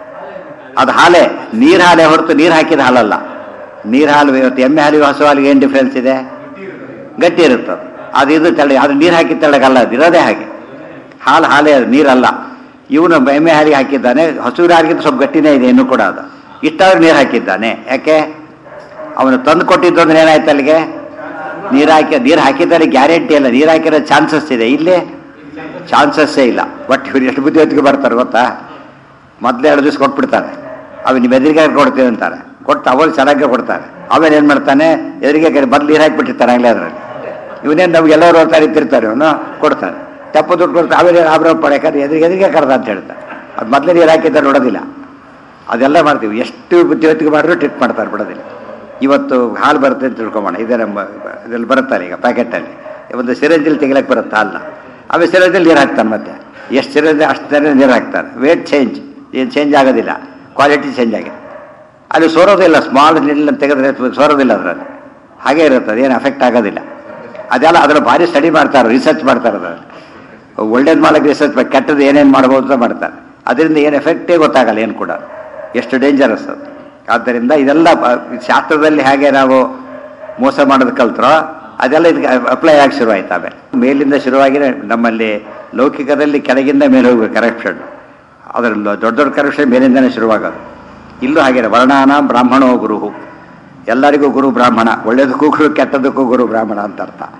ಅದು ಹಾಲೇ ನೀರು ಹಾಲೇ ಹೊರತು ನೀರು ಹಾಕಿದ ಹಾಲಲ್ಲ ನೀರು ಹಾಲು ಇವತ್ತು ಎಮ್ಮೆ ಹಾಲಿಗೆ ಹಸು ಹಾಲಿಗೆ ಏನು ಡಿಫ್ರೆನ್ಸ್ ಇದೆ ಗಟ್ಟಿ ಇರುತ್ತೆ ಅದು. ಅದು ಇದು ತೆಳ್ಳಗೆ ಅದು ನೀರು ಹಾಕಿದ ತೆಳ್ಳಗಲ್ಲ ಅದು ಇರೋದೇ ಹಾಗೆ ಹಾಲು ಹಾಲೇ ಅದು ನೀರಲ್ಲ ಇವನು ಎಮ್ಮೆ ಹಾಲಿಗೆ ಹಾಕಿದ್ದಾನೆ ಹಸುವಿನ ಹಾಲಿಗಿಂತ ಸ್ವಲ್ಪ ಗಟ್ಟಿನೇ ಇದೆ ಇನ್ನೂ ಕೂಡ ಅದು ಇಷ್ಟಾದ್ರೂ ನೀರು ಹಾಕಿದ್ದಾನೆ ಯಾಕೆ ಅವನು ತಂದು ಕೊಟ್ಟಿದ್ದು ಅಂದ್ರೆ ಏನಾಯ್ತು ಅಲ್ಲಿಗೆ ನೀರು ಹಾಕಿ ನೀರು ಹಾಕಿದ್ದಲ್ಲಿ ಗ್ಯಾರಂಟಿ ಅಲ್ಲ ನೀರು ಹಾಕಿರೋ ಚಾನ್ಸಸ್ ಇದೆ ಇಲ್ಲಿ ಚಾನ್ಸಸ್ಸೇ ಇಲ್ಲ ಬಟ್ ಇವ್ರು ಎಷ್ಟು ಬುದ್ಧಿವಂತಿಗೆ ಬರ್ತಾರೆ ಗೊತ್ತಾ ಮೊದಲೇ ಎರಡು ದಿವಸ ಕೊಟ್ಬಿಡ್ತಾರೆ ಅವ ನಿಮ್ಮ ಎದುರಿಗೆ ಕೊಡ್ತೀವಿ ಅಂತಾರೆ ಕೊಟ್ಟು ಅವಳು ಚೆನ್ನಾಗಿ ಕೊಡ್ತಾರೆ ಆಮೇಲೆ ಏನು ಮಾಡ್ತಾನೆ ಎದುರಿಗೆ ಬದಲು ನೀರು ಹಾಕಿಬಿಟ್ಟಿರ್ತಾರೆ ಆಗಲೇ ಅದರಲ್ಲಿ ಇವನೇನು ನಮ್ಗೆಲ್ಲರೂ ಹೋಗ್ತಾ ಇರ್ತಿರ್ತಾರೆ ಅವನು ಕೊಡ್ತಾನೆ ತಪ್ಪು ದುಡ್ಡು ಕೊಡ್ತಾರೆ ಆಮೇಲೆ ಆಬ್ರ ಪಡೆಯಕ್ಕೆ ಎದುರಿಗೆ ಎದುರಿಗೆ ಕರೆದ ಅಂತ ಹೇಳ್ತಾರೆ ಅದು ಮೊದಲೇ ನೀರು ಹಾಕಿದ್ದಾರೆ ನೋಡೋದಿಲ್ಲ ಅದೆಲ್ಲ ಮಾಡ್ತೀವಿ ಎಷ್ಟು ಬುದ್ಧಿವಂತಿಗೆ ಮಾಡಿದ್ರು ಟ್ರೀಟ್ ಮಾಡ್ತಾರೆ ಬಿಡೋದಿಲ್ಲ ಇವತ್ತು ಹಾಲು ಬರುತ್ತೆ ಅಂತ ತಿಳ್ಕೊಂಬೋಣ ಇದೇ ನಮ್ಮ ಇದ್ರಲ್ಲಿ ಬರುತ್ತಾರೆ ಈಗ ಪ್ಯಾಕೆಟಲ್ಲಿ ಒಂದು ಸಿರಂಜಲ್ಲಿ ತೆಗಿಲಕ್ಕೆ ಬರುತ್ತೆ ಹಾಲನ್ನ ಆಮೇಲೆ ಸಿರಂಜಲ್ಲಿ ನೀರು ಹಾಕ್ತಾನೆ ಮತ್ತೆ ಎಷ್ಟು ಸಿರಂಜ್ ಅಷ್ಟು ತರ ನೀರು ಹಾಕ್ತಾರೆ ವೇಟ್ ಚೇಂಜ್ ಏನು ಚೇಂಜ್ ಆಗೋದಿಲ್ಲ ಕ್ವಾಲಿಟಿ ಚೇಂಜ್ ಆಗಿದೆ ಅಲ್ಲಿ ಸೋರೋದಿಲ್ಲ ಸ್ಮಾಲ್ ನೀರಿನ ತೆಗೆದ್ರೆ ಸೋರೋದಿಲ್ಲ ಅದರಲ್ಲಿ ಹಾಗೆ ಇರುತ್ತೆ ಅದೇನು ಅಫೆಕ್ಟ್ ಆಗೋದಿಲ್ಲ ಅದೆಲ್ಲ ಅದರ ಭಾರಿ ಸ್ಟಡಿ ಮಾಡ್ತಾರೆ ರಿಸರ್ಚ್ ಮಾಡ್ತಾರೆ ಅದರಲ್ಲಿ ಒಳ್ಳೇದು ಮಾಡಕ್ಕೆ ರಿಸರ್ಚ್ ಮಾಡಿ ಕೆಟ್ಟದ್ದು ಏನೇನು ಮಾಡ್ಬೋದು ಅಂತ ಮಾಡ್ತಾರೆ ಅದರಿಂದ ಏನು ಎಫೆಕ್ಟೇ ಗೊತ್ತಾಗಲ್ಲ ಏನು ಕೂಡ ಎಷ್ಟು ಡೇಂಜರಸ್ ಅದು ಆದ್ದರಿಂದ ಇದೆಲ್ಲ ಬ- ಶಾಸ್ತ್ರದಲ್ಲಿ ಹೇಗೆ ನಾವು ಮೋಸ ಮಾಡೋದು ಕಲ್ತ್ರೋ ಅದೆಲ್ಲ ಇದಕ್ಕೆ ಅಪ್ಲೈ ಆಗಿ ಶುರುವಾಯ್ತು ಆಮೇಲೆ ಮೇಲಿಂದ ಶುರುವಾಗಿರೋ ನಮ್ಮಲ್ಲಿ ಲೌಕಿಕದಲ್ಲಿ ಕೆಳಗಿಂದ ಮೇಲೆ ಹೋಗ್ಬೇಕು ಕರಪ್ಷನ್ ಅದರಲ್ಲಿ ದೊಡ್ಡ ದೊಡ್ಡ ಕರಪ್ಷನ್ ಮೇಲಿಂದನೇ ಶುರುವಾಗೋದು ಇಲ್ಲೂ ಹಾಗೆ ವರ್ಣಾನ ಬ್ರಾಹ್ಮಣೋ ಗುರುಹು ಎಲ್ಲರಿಗೂ ಗುರು ಬ್ರಾಹ್ಮಣ ಒಳ್ಳೇದಕ್ಕೂ ಗುರು ಕೆಟ್ಟದಕ್ಕೂ ಗುರು ಬ್ರಾಹ್ಮಣ ಅಂತ ಅರ್ಥ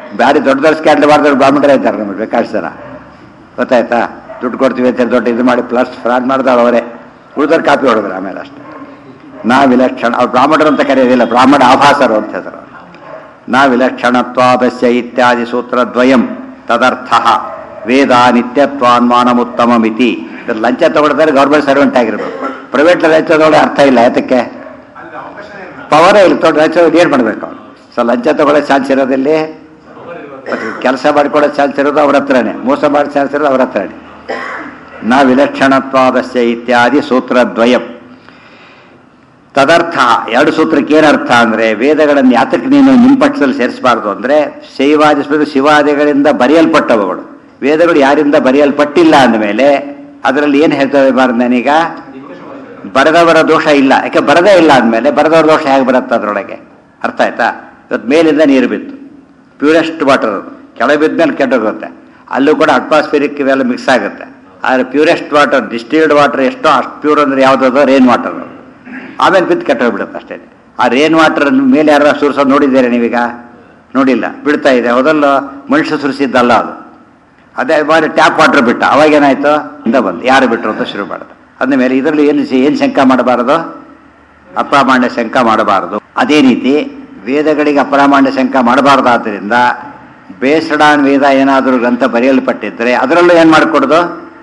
ಭಾರಿ ದೊಡ್ಡ ದೊಡ್ಡ ಸ್ಕ್ಯಾಂಡಲ್ ಮಾಡಿದವ್ರು ಬ್ರಾಹ್ಮಣರೇ ಇದ್ದಾರೆ ನಮಗೆ ಬೇಕಾದಷ್ಟು ಜನ ಗೊತ್ತಾಯ್ತಾ ದುಡ್ಡು ಕೊಡ್ತೀವಿ ಅಂತ ದೊಡ್ಡ ಇದು ಮಾಡಿ ಪ್ಲಸ್ ಫ್ರಾಡ್ ಮಾಡಿದವ್ರು ಅವರೇ ಉಳಿದವ್ರು ಕಾಪಿ ಹೊಡೆದ್ರು ಆಮೇಲೆ ಅಷ್ಟೇ ನಾ ವಿಲಕ್ಷಣ ಅವ್ರು ಬ್ರಾಹ್ಮಣರು ಅಂತ ಕರೆಯೋದಿಲ್ಲ ಬ್ರಾಹ್ಮಣ ಆಭಾಸರು ಅಂತ ಹೆಸರು ನ ವಿಲಕ್ಷಣತ್ವಾದಸ್ಯ ಇತ್ಯಾದಿ ಸೂತ್ರದ್ವಯಂ ತದರ್ಥ ವೇದ ನಿತ್ಯತ್ವಾನ್ಮಾನಮುತ್ತಮಮಿತಿ ಇದು ಲಂಚ ತಗೊಳ್ತಾರೆ ಗೌರ್ಮೆಂಟ್ ಸರ್ವೆಂಟ್ ಆಗಿರ್ಬೇಕು ಪ್ರೈವೇಟ್ ಲಂಚ ತಗೊಳ್ಳೋ ಅರ್ಥ ಇಲ್ಲ ಯಾತಕ್ಕೆ ಅಲ್ಲಿ ಅವಕಾಶನೇ ಇಲ್ಲ ಪವರೇ ಇಲ್ಲ ತೊಗೊಂಡು ಲಂಚ ಏನು ಮಾಡಬೇಕು ಅವನು ಸೊ ಲಂಚ ತಗೊಳ್ಳೋ ಚಾನ್ಸ್ ಇರೋದಲ್ಲಿ ಕೆಲಸ ಮಾಡಿಕೊಡೋ ಚಾನ್ಸ್ ಇರೋದು ಅವ್ರ ಹತ್ರನೇ ಮೋಸ ಮಾಡೋ ಚಾನ್ಸ್ ಇರೋದು ಅವ್ರ ಹತ್ರನೇ ನ ವಿಲಕ್ಷಣತ್ವಾದಸ್ಯ ಇತ್ಯಾದಿ ಸೂತ್ರದ್ವಯಂ ತದರ್ಥ ಎರಡು ಸೂತ್ರಕ್ಕೆ ಏನರ್ಥ ಅಂದ್ರೆ ವೇದಗಳನ್ನು ಯಾತಕ್ಕೆ ನೀನು ನಿಮ್ಮ ಪಕ್ಷದಲ್ಲಿ ಸೇರಿಸಬಾರ್ದು ಅಂದ್ರೆ ಶೈವಾದಿ ಸ್ಮೃತಿ ಶಿವಾದಿಗಳಿಂದ ಬರೆಯಲ್ಪಟ್ಟವುಗಳು ವೇದಗಳು ಯಾರಿಂದ ಬರೆಯಲ್ಪಟ್ಟಿಲ್ಲ ಅಂದಮೇಲೆ ಅದರಲ್ಲಿ ಏನು ಹೇಳ್ತವೆ ಬಾರ್ದು ನಾನೀಗ ಬರೆದವರ ದೋಷ ಇಲ್ಲ ಯಾಕೆ ಬರದೇ ಇಲ್ಲ ಅಂದಮೇಲೆ ಬರೆದವರ ದೋಷ ಹೇಗೆ ಬರುತ್ತೆ ಅದರೊಳಗೆ ಅರ್ಥ ಆಯ್ತಾ ಇವತ್ತು ಮೇಲಿಂದ ನೀರು ಬಿತ್ತು ಪ್ಯೂರೆಸ್ಟ್ ವಾಟರ್ ಅದು ಕೆಳಗೆ ಬಿದ್ಮೇಲೆ ಕೆಟ್ಟೋಗುತ್ತೆ ಅಲ್ಲೂ ಕೂಡ ಅಟ್ಮಾಸ್ಫಿರಿಕ್ ಇವೆಲ್ಲ ಮಿಕ್ಸ್ ಆಗುತ್ತೆ ಆದರೆ ಪ್ಯೂರೆಸ್ಟ್ ವಾಟರ್ ಡಿಸ್ಟಿಲ್ಡ್ ವಾಟರ್ ಎಷ್ಟೋ ಅಷ್ಟು ಪ್ಯೂರ್ ಅಂದ್ರೆ ಯಾವುದದು ರೇನ್ ವಾಟರ್ ಆಮೇಲೆ ಬಿದ್ದು ಕೆಟ್ಟೋಗ್ಬಿಡುತ್ತೆ ಅಷ್ಟೇ ಆ ರೇನ್ ವಾಟರ್ ಮೇಲೆ ಯಾರು ಸುರಿಸೋದು ನೋಡಿದ್ದೀರಾ ನೀವೀಗ ನೋಡಿಲ್ಲ ಬಿಡ್ತಾ ಇದೆ ಮೊದಲು ಮನುಷ್ಯ ಸುರಿಸಿದ್ದಲ್ಲ ಅದು ಅದೇ ಬಾರಿ ಟ್ಯಾಪ್ ವಾಟರ್ ಬಿಟ್ಟ ಅವಾಗ ಏನಾಯ್ತು ಇಂದ ಬಂದು ಯಾರು ಬಿಟ್ಟರು ಅಂತ ಶುರು ಮಾಡಿದ ಅಂದ ಮೇಲೆ ಇದರಲ್ಲಿ ಏನು ಏನು ಶಂಕ ಮಾಡಬಾರದು ಅಪ್ರಾಮಾಣ್ಯ ಶಂಕ ಮಾಡಬಾರದು ಅದೇ ರೀತಿ ವೇದಗಳಿಗೆ ಅಪ್ರಾಮಾಣ್ಯ ಶಂಕ ಮಾಡಬಾರ್ದಾದ್ದರಿಂದ ಬೇಸ್ಡ್ ಆನ್ ವೇದ ಏನಾದರೂ ಗ್ರಂಥ ಬರೆಯಲ್ಪಟ್ಟಿದ್ರೆ ಅದರಲ್ಲೂ ಏನು ಮಾಡಿಕೊಡೋದು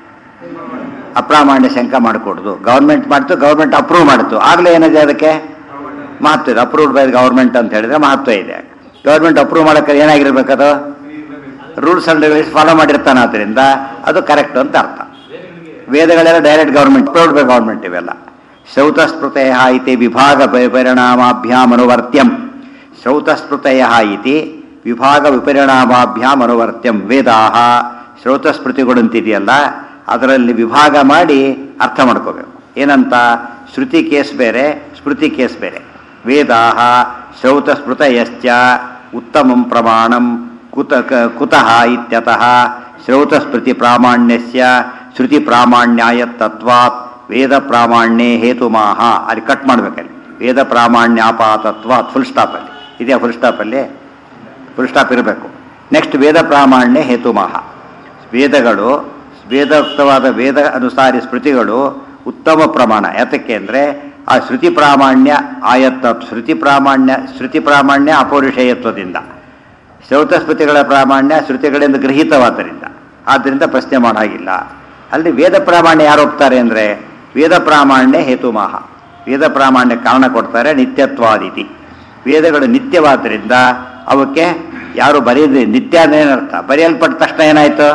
ಅಪ್ರಾಮಾಣ್ಯ ಶಂಕ ಮಾಡಿಕೊಡೋದು ಗೌರ್ಮೆಂಟ್ ಮಾಡ್ತು ಗೌರ್ಮೆಂಟ್ ಅಪ್ರೂವ್ ಮಾಡ್ತು ಆಗಲೇ ಏನಿದೆ ಅದಕ್ಕೆ ಮಹತ್ವ ಇದೆ ಅಪ್ರೂವ್ಡ್ ಬೈ ಗೌರ್ಮೆಂಟ್ ಅಂತ ಹೇಳಿದ್ರೆ ಮಹತ್ವ ಇದೆ ಗೌರ್ಮೆಂಟ್ ಅಪ್ರೂವ್ ಮಾಡೋಕ್ಕೆ ಏನಾಗಿರ್ಬೇಕದು ರೂಲ್ಸ್ ಅಂಡ್ ರೆಗ್ಯುಲೇಷನ್ ಫಾಲೋ ಮಾಡಿರ್ತಾನೆ ಆದ್ದರಿಂದ ಅದು ಕರೆಕ್ಟ್ ಅಂತ ಅರ್ಥ ವೇದಗಳೆಲ್ಲ direct government approved by government ಇವೆಲ್ಲ ಶ್ರೌತಸ್ಮೃತಯ ಇತಿ ವಿಭಾಗ ಪ- ಪರಿಣಾಮಾಭ್ಯಾಮ್ ಅನುವರ್ತ್ಯಂ ಶ್ರೌತಸ್ಮೃತಯ ಇತಿ ವಿಭಾಗ ವಿಪರಿಣಾಮಾಭ್ಯಾಮ್ ಅನುವರ್ತ್ಯಂ ವೇದಾಹ ಶ್ರೌತಸ್ಮೃತಿಗಳು ಅಂತಿದೆಯಲ್ಲ ಅದರಲ್ಲಿ ವಿಭಾಗ ಮಾಡಿ ಅರ್ಥ ಮಾಡ್ಕೋಬೇಕು ಏನಂತ ಶ್ರುತಿ ಕೇಸ್ ಬೇರೆ ಸ್ಮೃತಿ ಕೇಸ್ ಬೇರೆ ವೇದಾಹ ಶ್ರೌತಸ್ಮೃತಯಶ್ಚ ಉತ್ತಮಂ ಪ್ರಮಾಣಂ ಕುತ ಕ- ಕುತಃ ಇತ್ಯತಃ ಶ್ರೌತಸ್ಮೃತಿ ಪ್ರಾಮಾಣ್ಯಸ್ಯ ಶ್ರುತಿ ಪ್ರಾಮಾಣ್ಯಾಯ ತತ್ವಾತ್ ವೇದ ಪ್ರಾಮಾಣ್ಯೇ ಹೇತುಮಾಹ ಅಲ್ಲಿ ಕಟ್ ಮಾಡ್ಬೇಕಲ್ಲಿ ವೇದ ಪ್ರಾಮಾಣ್ಯಾಪಾತತ್ವಾತ್ ಫುಲ್ ಸ್ಟಾಪಲ್ಲಿ ಇದೆಯಾ ಫುಲ್ ಸ್ಟಾಪಲ್ಲಿ ಫುಲ್ ಸ್ಟಾಪ್ ಇರಬೇಕು ನೆಕ್ಸ್ಟ್ ವೇದ ಪ್ರಾಮಾಣ್ಯ ಹೇತುಮಾಹ ವೇದಗಳು ವೇದೋಕ್ತವಾದ ವೇದ ಅನುಸಾರಿ ಸ್ಮೃತಿಗಳು ಉತ್ತಮ ಪ್ರಮಾಣ ಯಾತಕ್ಕೆ ಅಂದರೆ ಆ ಶ್ರುತಿ ಪ್ರಾಮಾಣ್ಯ ಆಯತ್ತ ಶ್ರುತಿ ಪ್ರಾಮಾಣ್ಯ ಶ್ರುತಿ ಪ್ರಾಮಾಣ್ಯ ಅಪೌರುಷೇಯತ್ವದಿಂದ ಶ್ರೌತ ಸ್ಮೃತಿಗಳ ಪ್ರಾಮಾಣ್ಯ ಶ್ರುತಿಗಳಿಂದ ಗೃಹೀತವಾದ್ದರಿಂದ ಆದ್ದರಿಂದ ಪ್ರಶ್ನೆ ಮಾಡಾಗಿಲ್ಲ ಅಲ್ಲಿ ವೇದ ಪ್ರಾಮಾಣ್ಯ ಯಾರು ಒಪ್ತಾರೆ ಅಂದರೆ ವೇದ ಪ್ರಾಮಾಣ್ಯ ಹೇತುಮಾಹ ವೇದ ಪ್ರಾಮಾಣ್ಯ ಕಾರಣ ಕೊಡ್ತಾರೆ ನಿತ್ಯತ್ವಾದಿತಿ ವೇದಗಳು ನಿತ್ಯವಾದ್ದರಿಂದ ಅವಕ್ಕೆ ಯಾರು ಬರೆಯದೆ ನಿತ್ಯ ಅಂದ್ರೆ ಏನರ್ಥ ಬರೆಯಲ್ಪಟ್ಟ ತಕ್ಷಣ ಏನಾಯ್ತು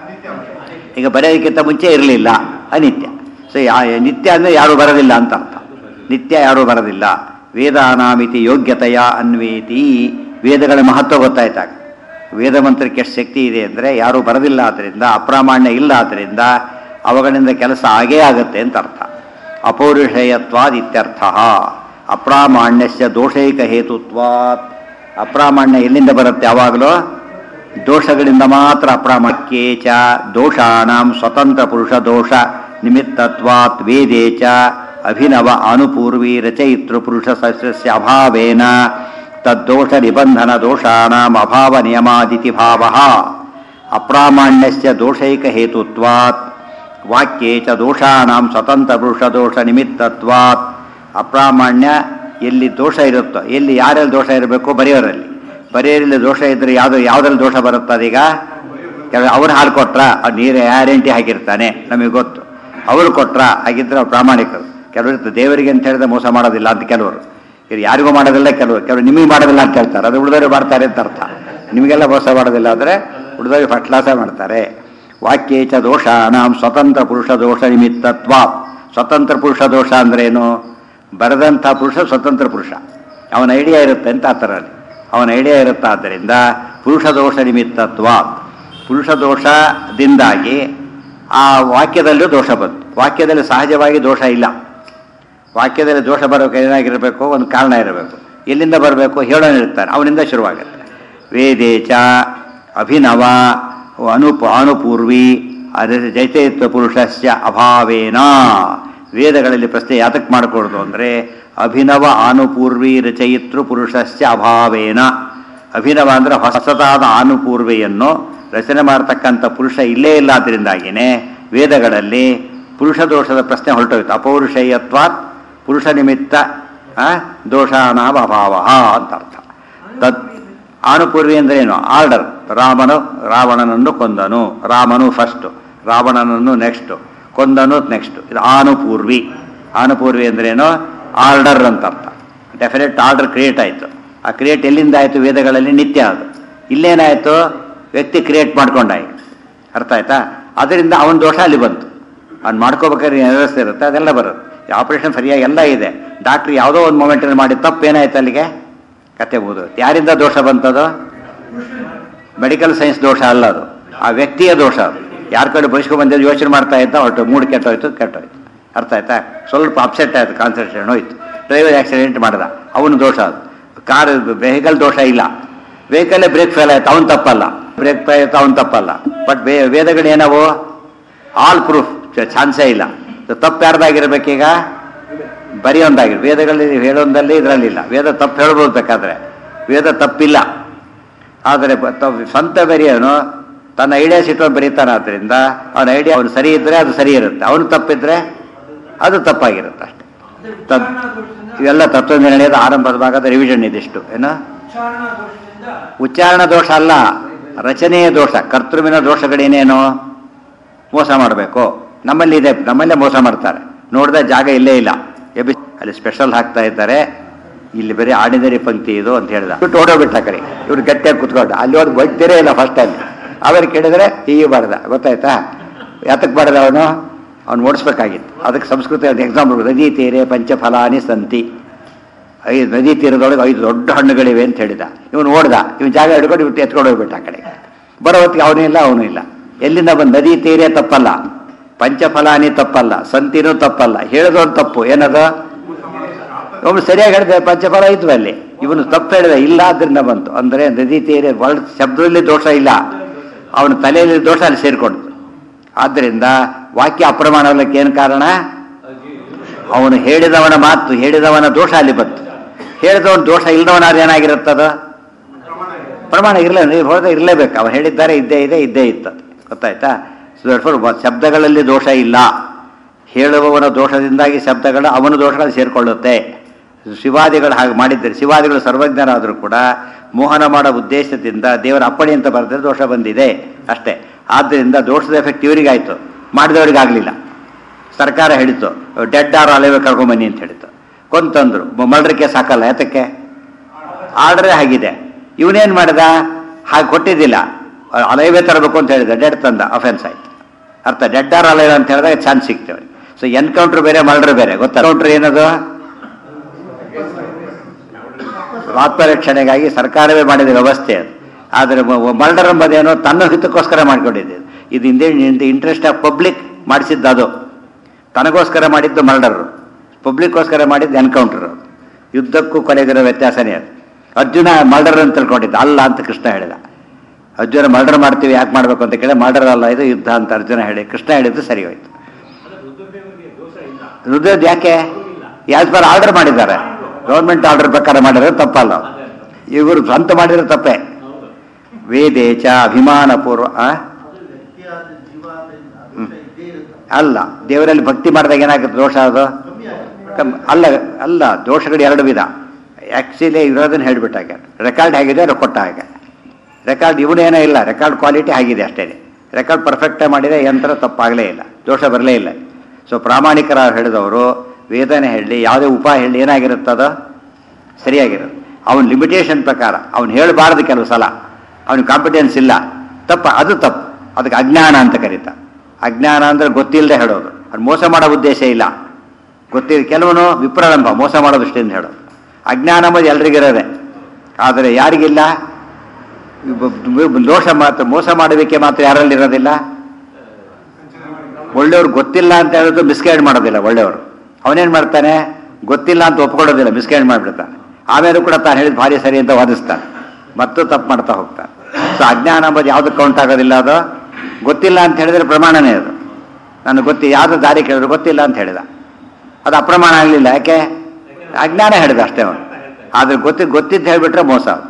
ಈಗ ಬರೆಯೋದಕ್ಕಿಂತ ಮುಂಚೆ ಇರಲಿಲ್ಲ ಅನಿತ್ಯ ಸೊ ಯಾ- ನಿತ್ಯ ಅಂದರೆ ಯಾರು ಬರೋದಿಲ್ಲ ಅಂತ ಅರ್ಥ ನಿತ್ಯ ಯಾರು ಬರೋದಿಲ್ಲ ವೇದಾನಾಮಿತಿ ಯೋಗ್ಯತೆಯ ಅನ್ವೇತಿ ವೇದಗಳ ಮಹತ್ವ ಗೊತ್ತಾಯ್ತಾಗ ವೇದ ಮಂತ್ರಕ್ಕೆ ಎಷ್ಟು ಶಕ್ತಿ ಇದೆ ಅಂದರೆ ಯಾರು ಬರೋದಿಲ್ಲ ಆದ್ದರಿಂದ ಅಪ್ರಾಮಾಣ್ಯ ಇಲ್ಲ ಆದ್ದರಿಂದ ಅವುಗಳಿಂದ ಕೆಲಸ ಆಗೇ ಆಗುತ್ತೆ ಅಂತ ಅರ್ಥ ಅಪೌರುಷೇಯತ್ವಾದ್ ಇತ್ಯರ್ಥ ಅಪ್ರಾಮಾಣ್ಯಸ್ಯ ದೋಷೈಕ ಹೇತುತ್ವಾತ್ ಅಪ್ರಾಮಾಣ್ಯ ಎಲ್ಲಿಂದ ಬರುತ್ತೆ ಯಾವಾಗಲೂ ದೋಷಗಳಿಂದ ಮಾತ್ರ ಅಪ್ರಾಮಾಣ್ಯಕ್ಕೆ ಚ ದೋಷಾಣಂ ಸ್ವತಂತ್ರ ಪುರುಷ ದೋಷ ನಿಮಿತ್ತತ್ವಾತ್ ವೇದೇ ಚ ಅಭಿನವ ಅನುಪೂರ್ವಿ ರಚಯಿತೃ ಪುರುಷ ಸಸ್ಯಸ್ಯ ಅಭಾವೇನ ತದ್ದೋಷ ನಿಬಂಧನ ದೋಷಾಣಂ ಅಭಾವ ನಿಯಮಾದಿತಿ ಭಾವ ಅಪ್ರಾಮಾಣ್ಯಸ್ಯ ದೋಷೈಕ ಹೇತುತ್ವಾತ್ ವಾಕ್ಯೇ ಚ ದೋಷಾಣಂ ಸ್ವತಂತ್ರ ಪುರುಷ ದೋಷ ನಿಮಿತ್ತತ್ವಾತ್ ಅಪ್ರಾಮಾಣ್ಯ ಎಲ್ಲಿ ದೋಷ ಇರುತ್ತೋ ಎಲ್ಲಿ ಯಾರಲ್ಲಿ ದೋಷ ಇರಬೇಕು ಬರೆಯೋರಲ್ಲಿ ಬರೆಯೋರಲ್ಲಿ ದೋಷ ಇದ್ರೆ ಯಾವ್ದು ಯಾವ್ದ್ರಲ್ಲಿ ದೋಷ ಬರುತ್ತೆ ಅದೀಗ ಕೆಲವು ಅವ್ರು ಹಾಲು ಕೊಟ್ರ ಅವ್ರು ನೀರು ಗ್ಯಾರಂಟಿ ಹಾಕಿರ್ತಾನೆ ನಮಗೆ ಗೊತ್ತು ಅವರು ಕೊಟ್ರ ಹಾಗಿದ್ರೆ ಅವ್ರು ಪ್ರಾಮಾಣಿಕರು ಕೆಲವರು ಇರ್ತದೆ, ದೇವರಿಗೆ ಅಂತ ಹೇಳಿದ್ರೆ ಮೋಸ ಮಾಡೋದಿಲ್ಲ ಅಂತ ಕೆಲವರು ಇದು ಯಾರಿಗೂ ಮಾಡೋದಿಲ್ಲ ಕೆಲವರು ಕೆಲವರು ನಿಮಗೆ ಮಾಡೋದಿಲ್ಲ ಅಂತ ಹೇಳ್ತಾರೆ ಅದು ಉಳಿದವರು ಮಾಡ್ತಾರೆ ಅಂತ ಅರ್ಥ ನಿಮಗೆಲ್ಲ ಮೋಸ ಮಾಡೋದಿಲ್ಲ ಅಂದರೆ ಉಳಿದವರು ಫಸ್ಟ್ ಕ್ಲಾಸ ಮಾಡ್ತಾರೆ ವಾಕ್ಯೇಚ ದೋಷಾಣಂ ಸ್ವತಂತ್ರ ಪುರುಷ ದೋಷ ನಿಮಿತ್ತತ್ವ ಸ್ವತಂತ್ರ ಪುರುಷ ದೋಷ ಅಂದ್ರೇನು ಬರೆದಂಥ ಪುರುಷ ಸ್ವತಂತ್ರ ಪುರುಷ ಅವನ ಐಡಿಯಾ ಇರುತ್ತೆ ಅಂತ ಆ ಥರ ಅಲ್ಲಿ. ಅವನ ಐಡಿಯಾ ಇರುತ್ತೆ ಆದ್ದರಿಂದ ಪುರುಷ ದೋಷ ನಿಮಿತ್ತತ್ವ ಪುರುಷ ದೋಷದಿಂದಾಗಿ ಆ ವಾಕ್ಯದಲ್ಲೂ ದೋಷ ಬಂತು ವಾಕ್ಯದಲ್ಲಿ ಸಹಜವಾಗಿ ದೋಷ ಇಲ್ಲ ವಾಕ್ಯದಲ್ಲಿ ದೋಷ ಬರೋಕೆ ಏನಾಗಿರಬೇಕು ಒಂದು ಕಾರಣ ಇರಬೇಕು ಎಲ್ಲಿಂದ ಬರಬೇಕು ಹೇಳೋನು ಇರ್ತಾನೆ ಅವನಿಂದ ಶುರುವಾಗುತ್ತೆ ವೇದೇಚ ಅಭಿನವ ಅನುಪ ಅನುಪೂರ್ವಿ ಅದ ಜೈತೈತ್ವ ಪುರುಷಸ್ಯ ಅಭಾವೇನ ವೇದಗಳಲ್ಲಿ ಪ್ರಶ್ನೆ ಯಾತಕ್ಕೆ ಮಾಡಿಕೊಡ್ದು ಅಂದರೆ ಅಭಿನವ ಅನುಪೂರ್ವಿ ರಚಯಿತೃ ಪುರುಷಸ್ಯ ಅಭಾವೇನ ಅಭಿನವ ಅಂದ್ರೆ ಹೊಸತಾದ ಆನುಪೂರ್ವೆಯನ್ನು ರಚನೆ ಮಾಡತಕ್ಕಂಥ ಪುರುಷ ಇಲ್ಲೇ ಇಲ್ಲ ಆದ್ದರಿಂದಾಗಿನೇ ವೇದಗಳಲ್ಲಿ ಪುರುಷ ದೋಷದ ಪ್ರಶ್ನೆ ಹೊರಟೋಯ್ತು ಅಪೌರುಷೇಯತ್ವಾತ್ ಪುರುಷ ನಿಮಿತ್ತ ಆ, ದೋಷಾನಾಮ ಅಭಾವ ಅಂತ ಅರ್ಥ ತದ್ ಆನುಪೂರ್ವಿ ಅಂದ್ರೆ ಏನು ಆರ್ಡರ್ ರಾಮನು ರಾವಣನನ್ನು ಕೊಂದನು ರಾಮನು ಫಸ್ಟು ರಾವಣನನ್ನು ನೆಕ್ಸ್ಟು ಕೊಂದನು ನೆಕ್ಸ್ಟ್ ಇದು ಆನುಪೂರ್ವಿ ಆನುಪೂರ್ವಿ ಅಂದ್ರೇನು ಆರ್ಡರ್ ಅಂತ ಅರ್ಥ ಡೆಫಿನೆಟ್ ಆರ್ಡರ್ ಕ್ರಿಯೇಟ್ ಆಯಿತು ಆ ಕ್ರಿಯೇಟ್ ಎಲ್ಲಿಂದ ಆಯಿತು ವೇದಗಳಲ್ಲಿ ನಿತ್ಯ ಅದು ಇಲ್ಲೇನಾಯಿತು ವ್ಯಕ್ತಿ ಕ್ರಿಯೇಟ್ ಮಾಡ್ಕೊಂಡಾಯಿ ಅರ್ಥ ಆಯ್ತಾ ಅದರಿಂದ ಅವನ ದೋಷ ಅಲ್ಲಿ ಬಂತು ಅವ್ನು ಮಾಡ್ಕೋಬೇಕಾದ್ರೆ ವ್ಯವಸ್ಥೆ ಇರುತ್ತೆ ಅದೆಲ್ಲ ಬರುತ್ತೆ ಆಪರೇಷನ್ ಸರಿಯಾಗಿ ಎಲ್ಲ ಇದೆ ಡಾಕ್ಟ್ರ್ ಯಾವುದೋ ಒಂದು ಮೂಮೆಂಟಲ್ಲಿ ಮಾಡಿ ತಪ್ಪು ಏನಾಯ್ತು ಅಲ್ಲಿಗೆ ಕತೆ ಬೋದು ಯಾರಿಂದ ದೋಷ ಬಂತದು ಮೆಡಿಕಲ್ ಸೈನ್ಸ್ ದೋಷ ಅಲ್ಲ ಅದು ಆ ವ್ಯಕ್ತಿಯ ದೋಷ ಅದು ಯಾರ ಕಡೆ ಬಯಸ್ಕೊಂಡು ಬಂದಿದ್ದು ಯೋಚನೆ ಮಾಡ್ತಾ ಇದ್ದ ಹೊರಟು ಮೂಡ್ ಕೆಟ್ಟೋಯ್ತು ಕೆಟ್ಟೋಯ್ತು ಅರ್ಥ ಆಯ್ತಾ ಸ್ವಲ್ಪ ಅಪ್ಸೆಟ್ ಆಯ್ತು ಕಾನ್ಸಂಟ್ರೇಷನ್ ಹೋಯ್ತು ಡ್ರೈವರ್ ಆಕ್ಸಿಡೆಂಟ್ ಮಾಡ್ದ ಅವನು ದೋಷ ಅದು ಕಾರ್ ವೆಹಿಕಲ್ ದೋಷ ಇಲ್ಲ ವೆಹಿಕಲ್ಲೇ ಬ್ರೇಕ್ ಫೇಲ್ ಆಯ್ತು ಅವನು ತಪ್ಪಲ್ಲ ಬ್ರೇಕ್ ಫೇಲ್ ಆಯ್ತು ಅವನು ತಪ್ಪಲ್ಲ ಬಟ್ ವೇದಗಳು ಏನವು ಆಲ್ ಪ್ರೂಫ್ ಚಾನ್ಸೇ ಇಲ್ಲ ತಪ್ಪು ಯಾರ್ದಾಗಿರ್ಬೇಕೀಗ ಬರೆಯೊಂದಾಗಿರ್ ವೇದಗಳಲ್ಲಿ ಹೇಳೊಂದಲ್ಲಿ ಇದರಲ್ಲಿಲ್ಲ ವೇದ ತಪ್ಪು ಹೇಳ್ಬೋದು ಬೇಕಾದ್ರೆ ವೇದ ತಪ್ಪಿಲ್ಲ ಆದರೆ ಬ- ತ- ಸ್ವಂತ ಬರೆಯೋನು ತನ್ನ ಐಡಿಯಾಸ್ ಇಟ್ಕೊಂಡು ಬರೀತಾನೆ ಆದ್ದರಿಂದ ಅವನ ಐಡಿಯಾ ಅವನು ಸರಿ ಇದ್ದರೆ ಅದು ಸರಿ ಇರುತ್ತೆ ಅವನು ತಪ್ಪಿದ್ರೆ ಅದು ತಪ್ಪಾಗಿರುತ್ತೆ ಅಷ್ಟೆ ತದ್ ಇವೆಲ್ಲ ತತ್ವನಿರ್ಣಯದ ಆರಂಭದ ಭಾಗದ ರಿವಿಷನ್ ಇದಿಷ್ಟು ಏನು ಉಚ್ಚಾರಣಾ ದೋಷದಿಂದ ಉಚ್ಚಾರಣ ದೋಷ ಅಲ್ಲ ರಚನೆಯ ದೋಷ ಕರ್ತೃವಿನ ದೋಷಗಳೇನೇನು ಮೋಸ ಮಾಡಬೇಕು ನಮ್ಮಲ್ಲಿ ಇದೆ ನಮ್ಮಲ್ಲೇ ಮೋಸ ಮಾಡ್ತಾರೆ ನೋಡಿದ ಜಾಗ ಇಲ್ಲೇ ಇಲ್ಲ ಎಬಿ ಅಲ್ಲಿ ಸ್ಪೆಷಲ್ ಹಾಕ್ತಾ ಇದ್ದಾರೆ ಇಲ್ಲಿ ಬರೀ ಆರ್ಡಿನರಿ ಪಂಕ್ತಿ ಇದು ಅಂತ ಹೇಳ್ದ ಬಿಟ್ಟು ಓಡೋಗ್ಬಿಟ್ಟ ಆ ಕಡೆ ಇವ್ರು ಗಟ್ಟಿಯಾಗಿ ಕುತ್ಕೊಂಡು ಅಲ್ಲಿ ಹೋದ್ ವೈದ್ಯರೇ ಇಲ್ಲ ಫಸ್ಟ್ ಅಲ್ಲಿ ಅವ್ರು ಕೇಳಿದ್ರೆ ಹೀಗೆ ಬಾರ್ದ ಗೊತ್ತಾಯ್ತಾ ಯಾತಕ್ಕೆ ಬಾರ್ದ ಅವನು ಅವ್ನು ಓಡಿಸ್ಬೇಕಾಗಿತ್ತು ಅದಕ್ಕೆ ಸಂಸ್ಕೃತ ಎಕ್ಸಾಂಪಲ್ ನದಿ ತೀರೆ ಪಂಚಫಲಾನಿ ಸಂತಿ ಐದು ನದಿ ತೀರದೊಳಗೆ ಐದು ದೊಡ್ಡ ಹಣ್ಣುಗಳಿವೆ ಅಂತ ಹೇಳಿದ ಇವನು ಓಡ್ದ ಇವನು ಜಾಗ ಹಿಡ್ಕೊಂಡು ಇವತ್ತು ಎತ್ಕೊಂಡು ಹೋಗ್ಬಿಟ್ಟ ಆ ಕಡೆ ಬರೋ ಹೊತ್ತಿಗೆ ಅವನು ಇಲ್ಲ ಅವನು ಇಲ್ಲ ಎಲ್ಲಿಂದ ಬಂದು ನದಿ ತೀರೆ ತಪ್ಪಲ್ಲ ಪಂಚಫಲಾನಿ ತಪ್ಪಲ್ಲ ಸಂತಿನೂ ತಪ್ಪಲ್ಲ ಹೇಳಿದವನು ತಪ್ಪು ಏನದು ಅವನು ಸರಿಯಾಗಿ ಹೇಳಿದೆ ಪಂಚಫಲ ಇದ್ವು ಅಲ್ಲಿ ಇವನು ತಪ್ಪು ಹೇಳಿದ ಇಲ್ಲ ಅದರಿಂದ ಬಂತು ಅಂದರೆ ನದಿ ತೀರೆ ವರ್ಡ್ ಶಬ್ದದಲ್ಲಿ ದೋಷ ಇಲ್ಲ ಅವನ ತಲೆಯಲ್ಲಿ ದೋಷ ಅಲ್ಲಿ ಸೇರಿಕೊಂಡು ಆದ್ದರಿಂದ ವಾಕ್ಯ ಅಪ್ರಮಾಣವಲ್ಲಕ್ಕೆ ಏನು ಕಾರಣ ಅವನು ಹೇಳಿದವನ ಮಾತು ಹೇಳಿದವನ ದೋಷ ಅಲ್ಲಿ ಬಂತು ಹೇಳಿದವನ ದೋಷ ಇಲ್ಲದವನಾದ್ರೆ ಏನಾಗಿರುತ್ತದ ಪ್ರಮಾಣ ಇರಲ್ಲ ನೀವು ಹೋದ ಇರಲೇಬೇಕು ಅವನು ಹೇಳಿದ್ದಾರೆ ಇದ್ದೇ ಇದೆ ಇದ್ದೇ ಇತ್ತು ಗೊತ್ತಾಯ್ತಾ So therefore, ವ- ಶಬ್ದಗಳಲ್ಲಿ ದೋಷ ಇಲ್ಲ ಹೇಳುವವನ ದೋಷದಿಂದಾಗಿ ಶಬ್ದಗಳು ಅವನ ದೋಷಗಳು ಸೇರಿಕೊಳ್ಳುತ್ತೆ ಶಿವಾದಿಗಳು ಹಾಗೆ ಮಾಡಿದ್ದಾರೆ ಶಿವಾದಿಗಳು ಸರ್ವಜ್ಞರಾದರೂ ಕೂಡ ಮೋಹನ ಮಾಡೋ ಉದ್ದೇಶದಿಂದ ದೇವರ ಅಪ್ಪಣೆ ಅಂತ ಬರೆದ್ರೆ ದೋಷ ಬಂದಿದೆ ಅಷ್ಟೇ ಆದ್ದರಿಂದ ದೋಷದ ಎಫೆಕ್ಟ್ ಇವರಿಗಾಯ್ತು ಮಾಡಿದವರಿಗಾಗಲಿಲ್ಲ ಸರ್ಕಾರ ಹೇಳಿತು ಡೆಡ್ ಆರ್ ಅಲೆವೆ ಕರ್ಕೊಂಬನ್ನಿ ಅಂತ ಹೇಳಿತು ಕೊಂತಂದ್ರು ಮರ್ಡರ್ಗೆ ಸಾಕಲ್ಲ ಯಾತಕ್ಕೆ ಆರ್ಡ್ರೇ ಆಗಿದೆ ಇವನೇನು ಮಾಡಿದ ಹಾಗೆ ಕೊಟ್ಟಿದ್ದಿಲ್ಲ ಅಲೈವೆ ತರಬೇಕು ಅಂತ ಹೇಳಿದ ಡೆಡ್ ತಂದ ಅಫೆನ್ಸ್ ಆಯ್ತು ಅರ್ಥ ಡೆಡ್ ಆರ್ ಅಲೈವ್ ಅಂತ ಹೇಳಿದಾಗ ಚಾನ್ಸ್ ಸಿಗ್ತೇವೆ ಸೊ ಎನ್ಕೌಂಟರ್ ಬೇರೆ ಮರ್ಡರ್ ಬೇರೆ ಗೊತ್ತಾ ಎನ್ಕೌಂಟರ್ ಏನದು ಆತ್ಮರಕ್ಷಣೆಗಾಗಿ ಸರ್ಕಾರವೇ ಮಾಡಿದ ವ್ಯವಸ್ಥೆ ಅದು ಆದರೆ ಮರ್ಡರ್ ಎಂಬುದೇನೋ ತನ್ನ ಹಿತಕ್ಕೋಸ್ಕರ ಮಾಡ್ಕೊಂಡಿದ್ದು ಇದು ಹಿಂದೆ ಇಂಟ್ರೆಸ್ಟ್ ಆಫ್ ಪಬ್ಲಿಕ್ ಮಾಡಿಸಿದ್ದು ಅದು ತನಗೋಸ್ಕರ ಮಾಡಿದ್ದು ಮರ್ಡರ್ ಪಬ್ಲಿಕ್ಕೋಸ್ಕರ ಮಾಡಿದ್ದು ಎನ್ಕೌಂಟರ್ ಯುದ್ಧಕ್ಕೂ ಕೊನೆಗಿರೋ ವ್ಯತ್ಯಾಸನೇ ಅದು ಅರ್ಜುನ ಮರ್ಡರ್ ಅಂತ ತಿಳ್ಕೊಂಡಿದ್ದ ಅಲ್ಲ ಅಂತ ಕೃಷ್ಣ ಹೇಳಿದ ಅರ್ಜುನ ಮರ್ಡರ್ ಮಾಡ್ತೀವಿ ಯಾಕೆ ಮಾಡಬೇಕು ಅಂತ ಕೇಳಿ ಮರ್ಡರ್ ಅಲ್ಲ ಇದು ಯುದ್ಧ ಅಂತ ಅರ್ಜುನ ಹೇಳಿ ಕೃಷ್ಣ ಹೇಳಿದ್ದು ಸರಿ ಹೋಯ್ತು ರುದ್ರದ್ ಯಾಕೆ ಯಾಸ್ ಪರ್ ಆರ್ಡರ್ ಮಾಡಿದ್ದಾರೆ ಗೌರ್ಮೆಂಟ್ ಆರ್ಡರ್ ಪ್ರಕಾರ ಮಾಡಿದ್ರೆ ತಪ್ಪಲ್ಲ ಇವರು ಸ್ವಂತ ಮಾಡಿದ್ರೆ ತಪ್ಪೇ ವೇದೇಚ ಅಭಿಮಾನಪೂರ್ವ ಆ? ವ್ಯಕ್ತಿಯಾದ ಜೀವಾದ ದೋಷ ಇದ್ದೇ ಇರುತ್ತೆ ಅಲ್ಲ ದೇವರಲ್ಲಿ ಭಕ್ತಿ ಮಾಡಿದಾಗ ಏನಾಗುತ್ತೆ ದೋಷ ಅದು ಕಮ್ಮಿ ಆಗುತ್ತೆ ಕಮ್ ಅಲ್ಲ ಅಲ್ಲ ದೋಷಗಳು ಎರಡು ವಿಧ ಆ್ಯಕ್ಚುಲಿ ಇರೋದನ್ನ ಹೇಳ್ಬಿಟ್ಟಾಗ ರೆಕಾರ್ಡ್ ಹೇಗಿದೆ ಅದು ಕೊಟ್ಟ ಹಾಗೆ ರೆಕಾರ್ಡ್ ಇವನೇನೋ ಇಲ್ಲ ರೆಕಾರ್ಡ್ ಕ್ವಾಲಿಟಿ ಆಗಿದೆ ಅಷ್ಟೇ ರೆಕಾರ್ಡ್ ಪರ್ಫೆಕ್ಟಾಗಿ ಮಾಡಿದರೆ ಯಂತ್ರ ತಪ್ಪಾಗಲೇ ಇಲ್ಲ ದೋಷ ಬರಲೇ ಇಲ್ಲ ಸೊ ಪ್ರಾಮಾಣಿಕರ ಹೇಳಿದವರು ವೇದನೆ ಹೇಳಿ ಯಾವುದೇ ಉಪಾಯ ಹೇಳಿ ಏನಾಗಿರುತ್ತದ ಸರಿಯಾಗಿರುತ್ತೆ ಅವನ ಲಿಮಿಟೇಷನ್ ಪ್ರಕಾರ ಅವನು ಹೇಳಬಾರ್ದು ಕೆಲವು ಸಲ ಅವನಿಗೆ ಕಾಂಪಿಟೆನ್ಸ್ ಇಲ್ಲ ತಪ್ಪ ಅದು ತಪ್ಪು ಅದಕ್ಕೆ ಅಜ್ಞಾನ ಅಂತ ಕರೀತ ಅಜ್ಞಾನ ಅಂದರೆ ಗೊತ್ತಿಲ್ಲದೆ ಹೇಳೋದು ಅದು ಮೋಸ ಮಾಡೋ ಉದ್ದೇಶ ಇಲ್ಲ ಗೊತ್ತಿಲ್ಲ ಕೆಲವನು ವಿಪ್ರಾರಂಭ ಮೋಸ ಮಾಡೋ ದೃಷ್ಟಿಯಿಂದ ಹೇಳೋದು ಅಜ್ಞಾನ ಎಂಬುದು ಎಲ್ರಿಗಿರೋದೆ ಆದರೆ ಯಾರಿಗಿಲ್ಲ ಇಬ್ಬ- ದೋಷ ಮಾತ್ರ ಮೋಸ ಮಾಡುವಿಕೆ ಮಾತ್ರ ಯಾರಲ್ಲಿ ಇರೋದಿಲ್ಲ ಒಳ್ಳೆಯವ್ರು ಗೊತ್ತಿಲ್ಲ ಅಂತ ಹೇಳೋದು ಮಿಸ್ಗೈಡ್ ಮಾಡೋದಿಲ್ಲ ಒಳ್ಳೆಯವರು ಅವನೇನು ಮಾಡ್ತಾನೆ ಗೊತ್ತಿಲ್ಲ ಅಂತ ಒಪ್ಕೊಳ್ಳೋದಿಲ್ಲ ಮಿಸ್ಗೈಡ್ ಮಾಡಿಬಿಡ್ತಾನೆ ಆಮೇಲೆ ಕೂಡ ತಾನು ಹೇಳಿದ ಭಾರಿ ಸರಿ ಅಂತ ವಾದಿಸ್ತಾನೆ ಮತ್ತು ತಪ್ಪು ಮಾಡ್ತಾ ಹೋಗ್ತಾನೆ ಸೊ ಅಜ್ಞಾನ ಎಂಬುದು ಯಾವುದು ಕೌಂಟ್ ಆಗೋದಿಲ್ಲ ಅದು ಗೊತ್ತಿಲ್ಲ ಅಂತ ಹೇಳಿದ್ರೆ ಪ್ರಮಾಣನೇ ಅದು ನನಗೆ ಗೊತ್ತಿ ಯಾವುದು ದಾರಿ ಕೇಳಿದ್ರು ಗೊತ್ತಿಲ್ಲ ಅಂತ ಹೇಳಿದ ಅದು ಅಪ್ರಮಾಣ ಆಗಲಿಲ್ಲ ಯಾಕೆ ಅಜ್ಞಾನ ಹೇಳಿದ ಅಷ್ಟೇ ಅವನು ಆದ್ರೆ ಗೊತ್ತಿ ಗೊತ್ತಿದ್ದು ಹೇಳಿಬಿಟ್ರೆ ಮೋಸ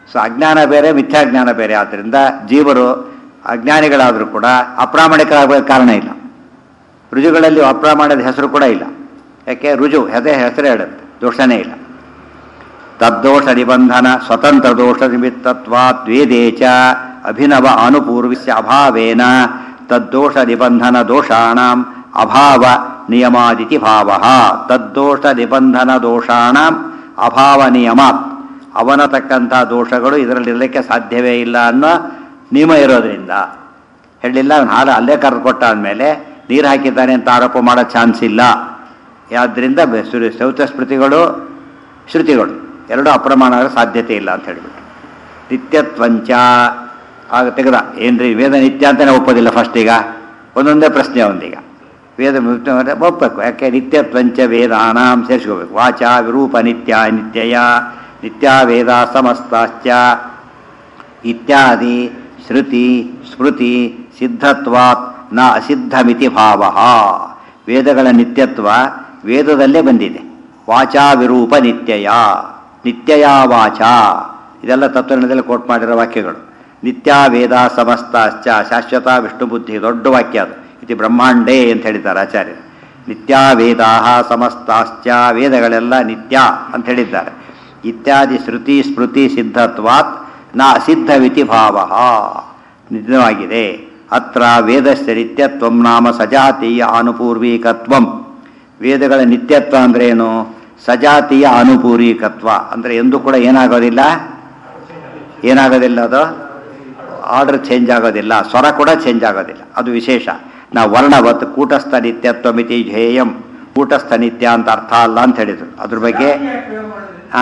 ಸೊ ಅಜ್ಞಾನ ಬೇರೆ ಮಿಥ್ಯಾಜ್ಞಾನ ಬೇರೆ ಆದ್ದರಿಂದ ಜೀವರು ಅಜ್ಞಾನಿಗಳಾದರೂ ಕೂಡ ಅಪ್ರಾಮಾಣಿಕರಾಗಬೇಕು ಕಾರಣ ಇಲ್ಲ ರುಜುಗಳಲ್ಲಿ ಅಪ್ರಾಮಾಣ್ಯದ ಹೆಸರು ಕೂಡ ಇಲ್ಲ ಯಾಕೆ ರುಜು ಹೆದೆ ಹೆಸರೇ ಹೇಳುತ್ತೆ ದೋಷನೇ ಇಲ್ಲ ತದ್ದೋಷ ನಿಬಂಧನ ಸ್ವತಂತ್ರ ದೋಷ ನಿಮಿತ್ತತ್ವಾತ್ ವೇದೇ ಚ ಅಭಿನವ ಅನುಪೂರ್ವಿಸ್ಯ ಅಭಾವೇನ ತದ್ದೋಷ ನಿಬಂಧನ ದೋಷಾಣಂ ಅಭಾವ ನಿಯಮಾದಿತಿ ಭಾವ ತದ್ದೋಷ ನಿಬಂಧನ ದೋಷಾಣಂ ಅಭಾವ ನಿಯಮಾತ್ ಅವನ ತಕ್ಕಂಥ ದೋಷಗಳು ಇದರಲ್ಲಿರಲಿಕ್ಕೆ ಸಾಧ್ಯವೇ ಇಲ್ಲ ಅನ್ನೋ ನಿಯಮ ಇರೋದ್ರಿಂದ ಹೇಳಿಲ್ಲ ಅವನು ಹಾಲು ಅಲ್ಲೇ ಕರೆದು ಕೊಟ್ಟ ಅಂದಮೇಲೆ ನೀರು ಹಾಕಿದ್ದಾನೆ ಅಂತ ಆರೋಪ ಮಾಡೋ ಚಾನ್ಸ್ ಇಲ್ಲ ಆದ್ದರಿಂದ ಬೆ- ಸು- ಸೌತ ಸ್ಮೃತಿಗಳು ಶ್ರುತಿಗಳು ಎರಡೂ ಅಪ್ರಮಾಣ ಸಾಧ್ಯತೆ ಇಲ್ಲ ಅಂತ ಹೇಳಿಬಿಟ್ಟು ನಿತ್ಯತ್ವಂಚ ಆಗ ತೆಗೆದ ಏನ್ರಿ ವೇದ ನಿತ್ಯ ಅಂತಾನೆ ಒಪ್ಪೋದಿಲ್ಲ ಫಸ್ಟ್ ಈಗ ಒಂದೊಂದೇ ಪ್ರಶ್ನೆ ಅವನಿಗ ವೇದ ಮುಕ್ತ ಅಂದ್ರೆ ಒಪ್ಪಬೇಕು ಯಾಕೆ ನಿತ್ಯತ್ವಂಚ ವೇದಾನಾಂ ಸೇರಿಸ್ಕೋಬೇಕು ವಾಚ ವಿರೂಪ ನಿತ್ಯ ನಿತ್ಯಯ ನಿತ್ಯ ವೇದ ಸಮಸ್ತಾಶ್ಚ ಇತ್ಯಾದಿ ಶ್ರುತಿ ಸ್ಮೃತಿ ಸಿದ್ಧತ್ವಾತ್ ನ ಅಸಿದ್ಧಮಿತಿ ಭಾವ ವೇದಗಳ ನಿತ್ಯತ್ವ ವೇದದಲ್ಲೇ ಬಂದಿದೆ ವಾಚಾ ವಿರೂಪ ನಿತ್ಯಯ ನಿತ್ಯಯ ವಾಚ ಇದೆಲ್ಲ ತತ್ವಜ್ಞಾನದಲ್ಲಿ ಕೋಟ್ ಮಾಡಿರೋ ವಾಕ್ಯಗಳು ನಿತ್ಯ ವೇದ ಸಮಸ್ತಾಶ್ಚ ಶಾಶ್ವತ ವಿಷ್ಣು ಬುದ್ಧಿ ದೊಡ್ಡ ವಾಕ್ಯ ಅದು ಇದು ಬ್ರಹ್ಮಾಂಡೇ ಅಂತ ಹೇಳಿದ್ದಾರೆ ಆಚಾರ್ಯರು ನಿತ್ಯ ವೇದಾ ಸಮಸ್ತಾಶ್ಚ ವೇದಗಳೆಲ್ಲ ನಿತ್ಯ ಅಂತ ಹೇಳಿದ್ದಾರೆ ಇತ್ಯಾದಿ ಶ್ರುತಿ ಸ್ಮೃತಿ ಸಿದ್ಧತ್ವಾತ್ ನ ಅಸಿದ್ಧವಿತಿ ಭಾವ ನಿಜವಾಗಿದೆ ಅತ್ರ ವೇದಸ್ಯ ನಿತ್ಯತ್ವಂ ನಾಮ ಸಜಾತೀಯ ಅನುಪೂರ್ವೀಕತ್ವಂ ವೇದಗಳ ನಿತ್ಯತ್ವ ಅಂದ್ರೆ ಏನು ಸಜಾತೀಯ ಅನುಪೂರ್ವೀಕತ್ವ ಅಂದ್ರೆ ಎಂದು ಕೂಡ ಏನಾಗೋದಿಲ್ಲ ಏನಾಗೋದಿಲ್ಲ ಅದು ಆರ್ಡರ್ ಚೇಂಜ್ ಆಗೋದಿಲ್ಲ ಸ್ವರ ಕೂಡ ಚೇಂಜ್ ಆಗೋದಿಲ್ಲ ಅದು ವಿಶೇಷ ನಾವು ವರ್ಣವತ್ ಕೂಟಸ್ಥ ನಿತ್ಯತ್ವ ಮಿತಿ ಧ್ಯೇಯಂ ಕೂಟಸ್ಥ ನಿತ್ಯ ಅಂತ ಅರ್ಥ ಅಲ್ಲ ಅಂತ ಹೇಳಿದ್ರು ಅದ್ರ ಬಗ್ಗೆ ಆ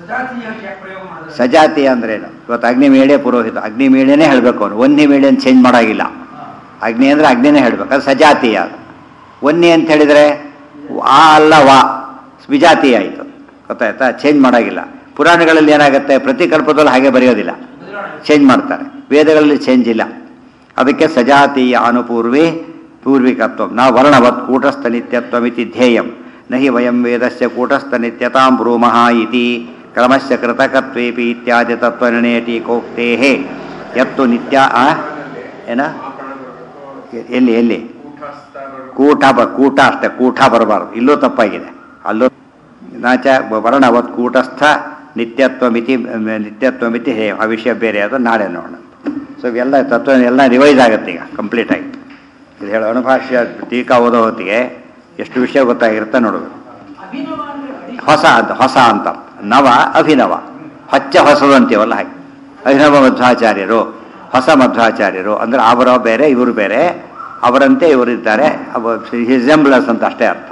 ಸಜಾತಿ ಅಂದ್ರೇನು ಇವತ್ತು ಅಗ್ನಿಮೇಳೆ ಪುರೋಹಿತ ಅಗ್ನಿಮೇಳೆನೇ ಹೇಳಬೇಕು ಅವನು ಒನ್ನಿ ಮೇಳೆಯನ್ನು ಚೇಂಜ್ ಮಾಡೋಗಿಲ್ಲ ಅಗ್ನಿ ಅಂದ್ರೆ ಅಗ್ನಿನೇ ಹೇಳಬೇಕು ಅದು ಸಜಾತಿ ಅದು ಒನ್ನಿ ಅಂತ ಹೇಳಿದರೆ ಆ ಅಲ್ಲ ವಾ ವಿಜಾತಿ ಆಯಿತು ಗೊತ್ತಾಯ್ತಾ ಚೇಂಜ್ ಮಾಡೋಗಿಲ್ಲ ಪುರಾಣಗಳಲ್ಲಿ ಏನಾಗುತ್ತೆ ಪ್ರತಿ ಕಲ್ಪದಲ್ಲೂ ಹಾಗೆ ಬರೆಯೋದಿಲ್ಲ ಚೇಂಜ್ ಮಾಡ್ತಾರೆ ವೇದಗಳಲ್ಲಿ ಚೇಂಜ್ ಇಲ್ಲ ಅದಕ್ಕೆ ಸಜಾತೀಯ ಅನುಪೂರ್ವಿ ಪೂರ್ವಿಕತ್ವ ನಾ ವರ್ಣವತ್ ಕೂಟಸ್ಥ ನಿತ್ಯತ್ವಮಿತಿ ಧ್ಯೇಯಂ ನಹಿ ವಯಂ ವೇದಸ್ಯ ಕೂಟಸ್ಥ ನಿತ್ಯತಾಂ ಬ್ರೂಮಃ ಇತಿ ಕ್ರಮಸ್ಯ ಕೃತಕತ್ವೇಪಿ ಇತ್ಯಾದಿ ತತ್ವನಿರ್ಣಯ ಟೀಕೋಕ್ತೇಹೇ ಯತ್ತು ನಿತ್ಯ ಆ? ಏನ ಎ- ಎಲ್ಲಿ ಎಲ್ಲಿ ಕೂಟ ಬ ಕೂಟ ಅಷ್ಟೇ ಕೂಟ ಬರಬಾರ್ದು ಇಲ್ಲೂ ತಪ್ಪಾಗಿದೆ ಅಲ್ಲೂ ನಾಚ ವರ್ಣವತ್ ಕೂಟಸ್ಥ ನಿತ್ಯತ್ವಮಿತಿ ನಿತ್ಯತ್ವಮಿತಿ ಹೇ ಆ ವಿಷಯ ಬೇರೆ ಅದು ನಾಳೆ ನೋಡೋಣ ಸೊ ಇವೆಲ್ಲ ತತ್ವ ಎಲ್ಲ ರಿವೈಸ್ ಆಗುತ್ತೆ ಈಗ ಕಂಪ್ಲೀಟ್ ಆಗಿ ಇದು ಹೇಳೋ ಅನುಭಾಷ್ಯ ಟೀಕಾ ಓದೋ ಹೊತ್ತಿಗೆ ಎಷ್ಟು ವಿಷಯ ಗೊತ್ತಾಗಿರುತ್ತೆ ನೋಡೋದು ಹೊಸ ಅಂತ ಹೊಸ ಅಂತ ನವ ಅಭಿನವ ಹೊಚ್ಚ ಹೊಸದು ಅಂತೀವಲ್ಲ ಹಾಗೆ ಅಭಿನವ ಮಧ್ವಾಚಾರ್ಯರು ಹೊಸ ಮಧ್ವಾಚಾರ್ಯರು ಅಂದ್ರೆ ಅವರ ಬೇರೆ ಇವರು ಬೇರೆ ಅವರಂತೆ ಇವರಿದ್ದಾರೆ ರಿಸೆಂಬ್ಲನ್ಸ್ ಅಂತ ಅಷ್ಟೇ ಅರ್ಥ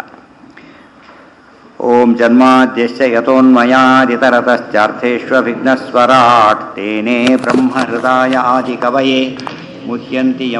ಓಂ ಜನ್ಮಾದ್ಯಶ್ಚ ಯತೋನ್ಮಯಾದಿತರತಶ್ಚಾರ್ಥೇಷ್ವಭಿಘ್ನಸ್ವರಾಟ್ ತೇನೇ ಬ್ರಹ್ಮಹೃದಾಯ ಆದಿಕವಯೇ ಮುಹ್ಯಂತಿ ಯಂ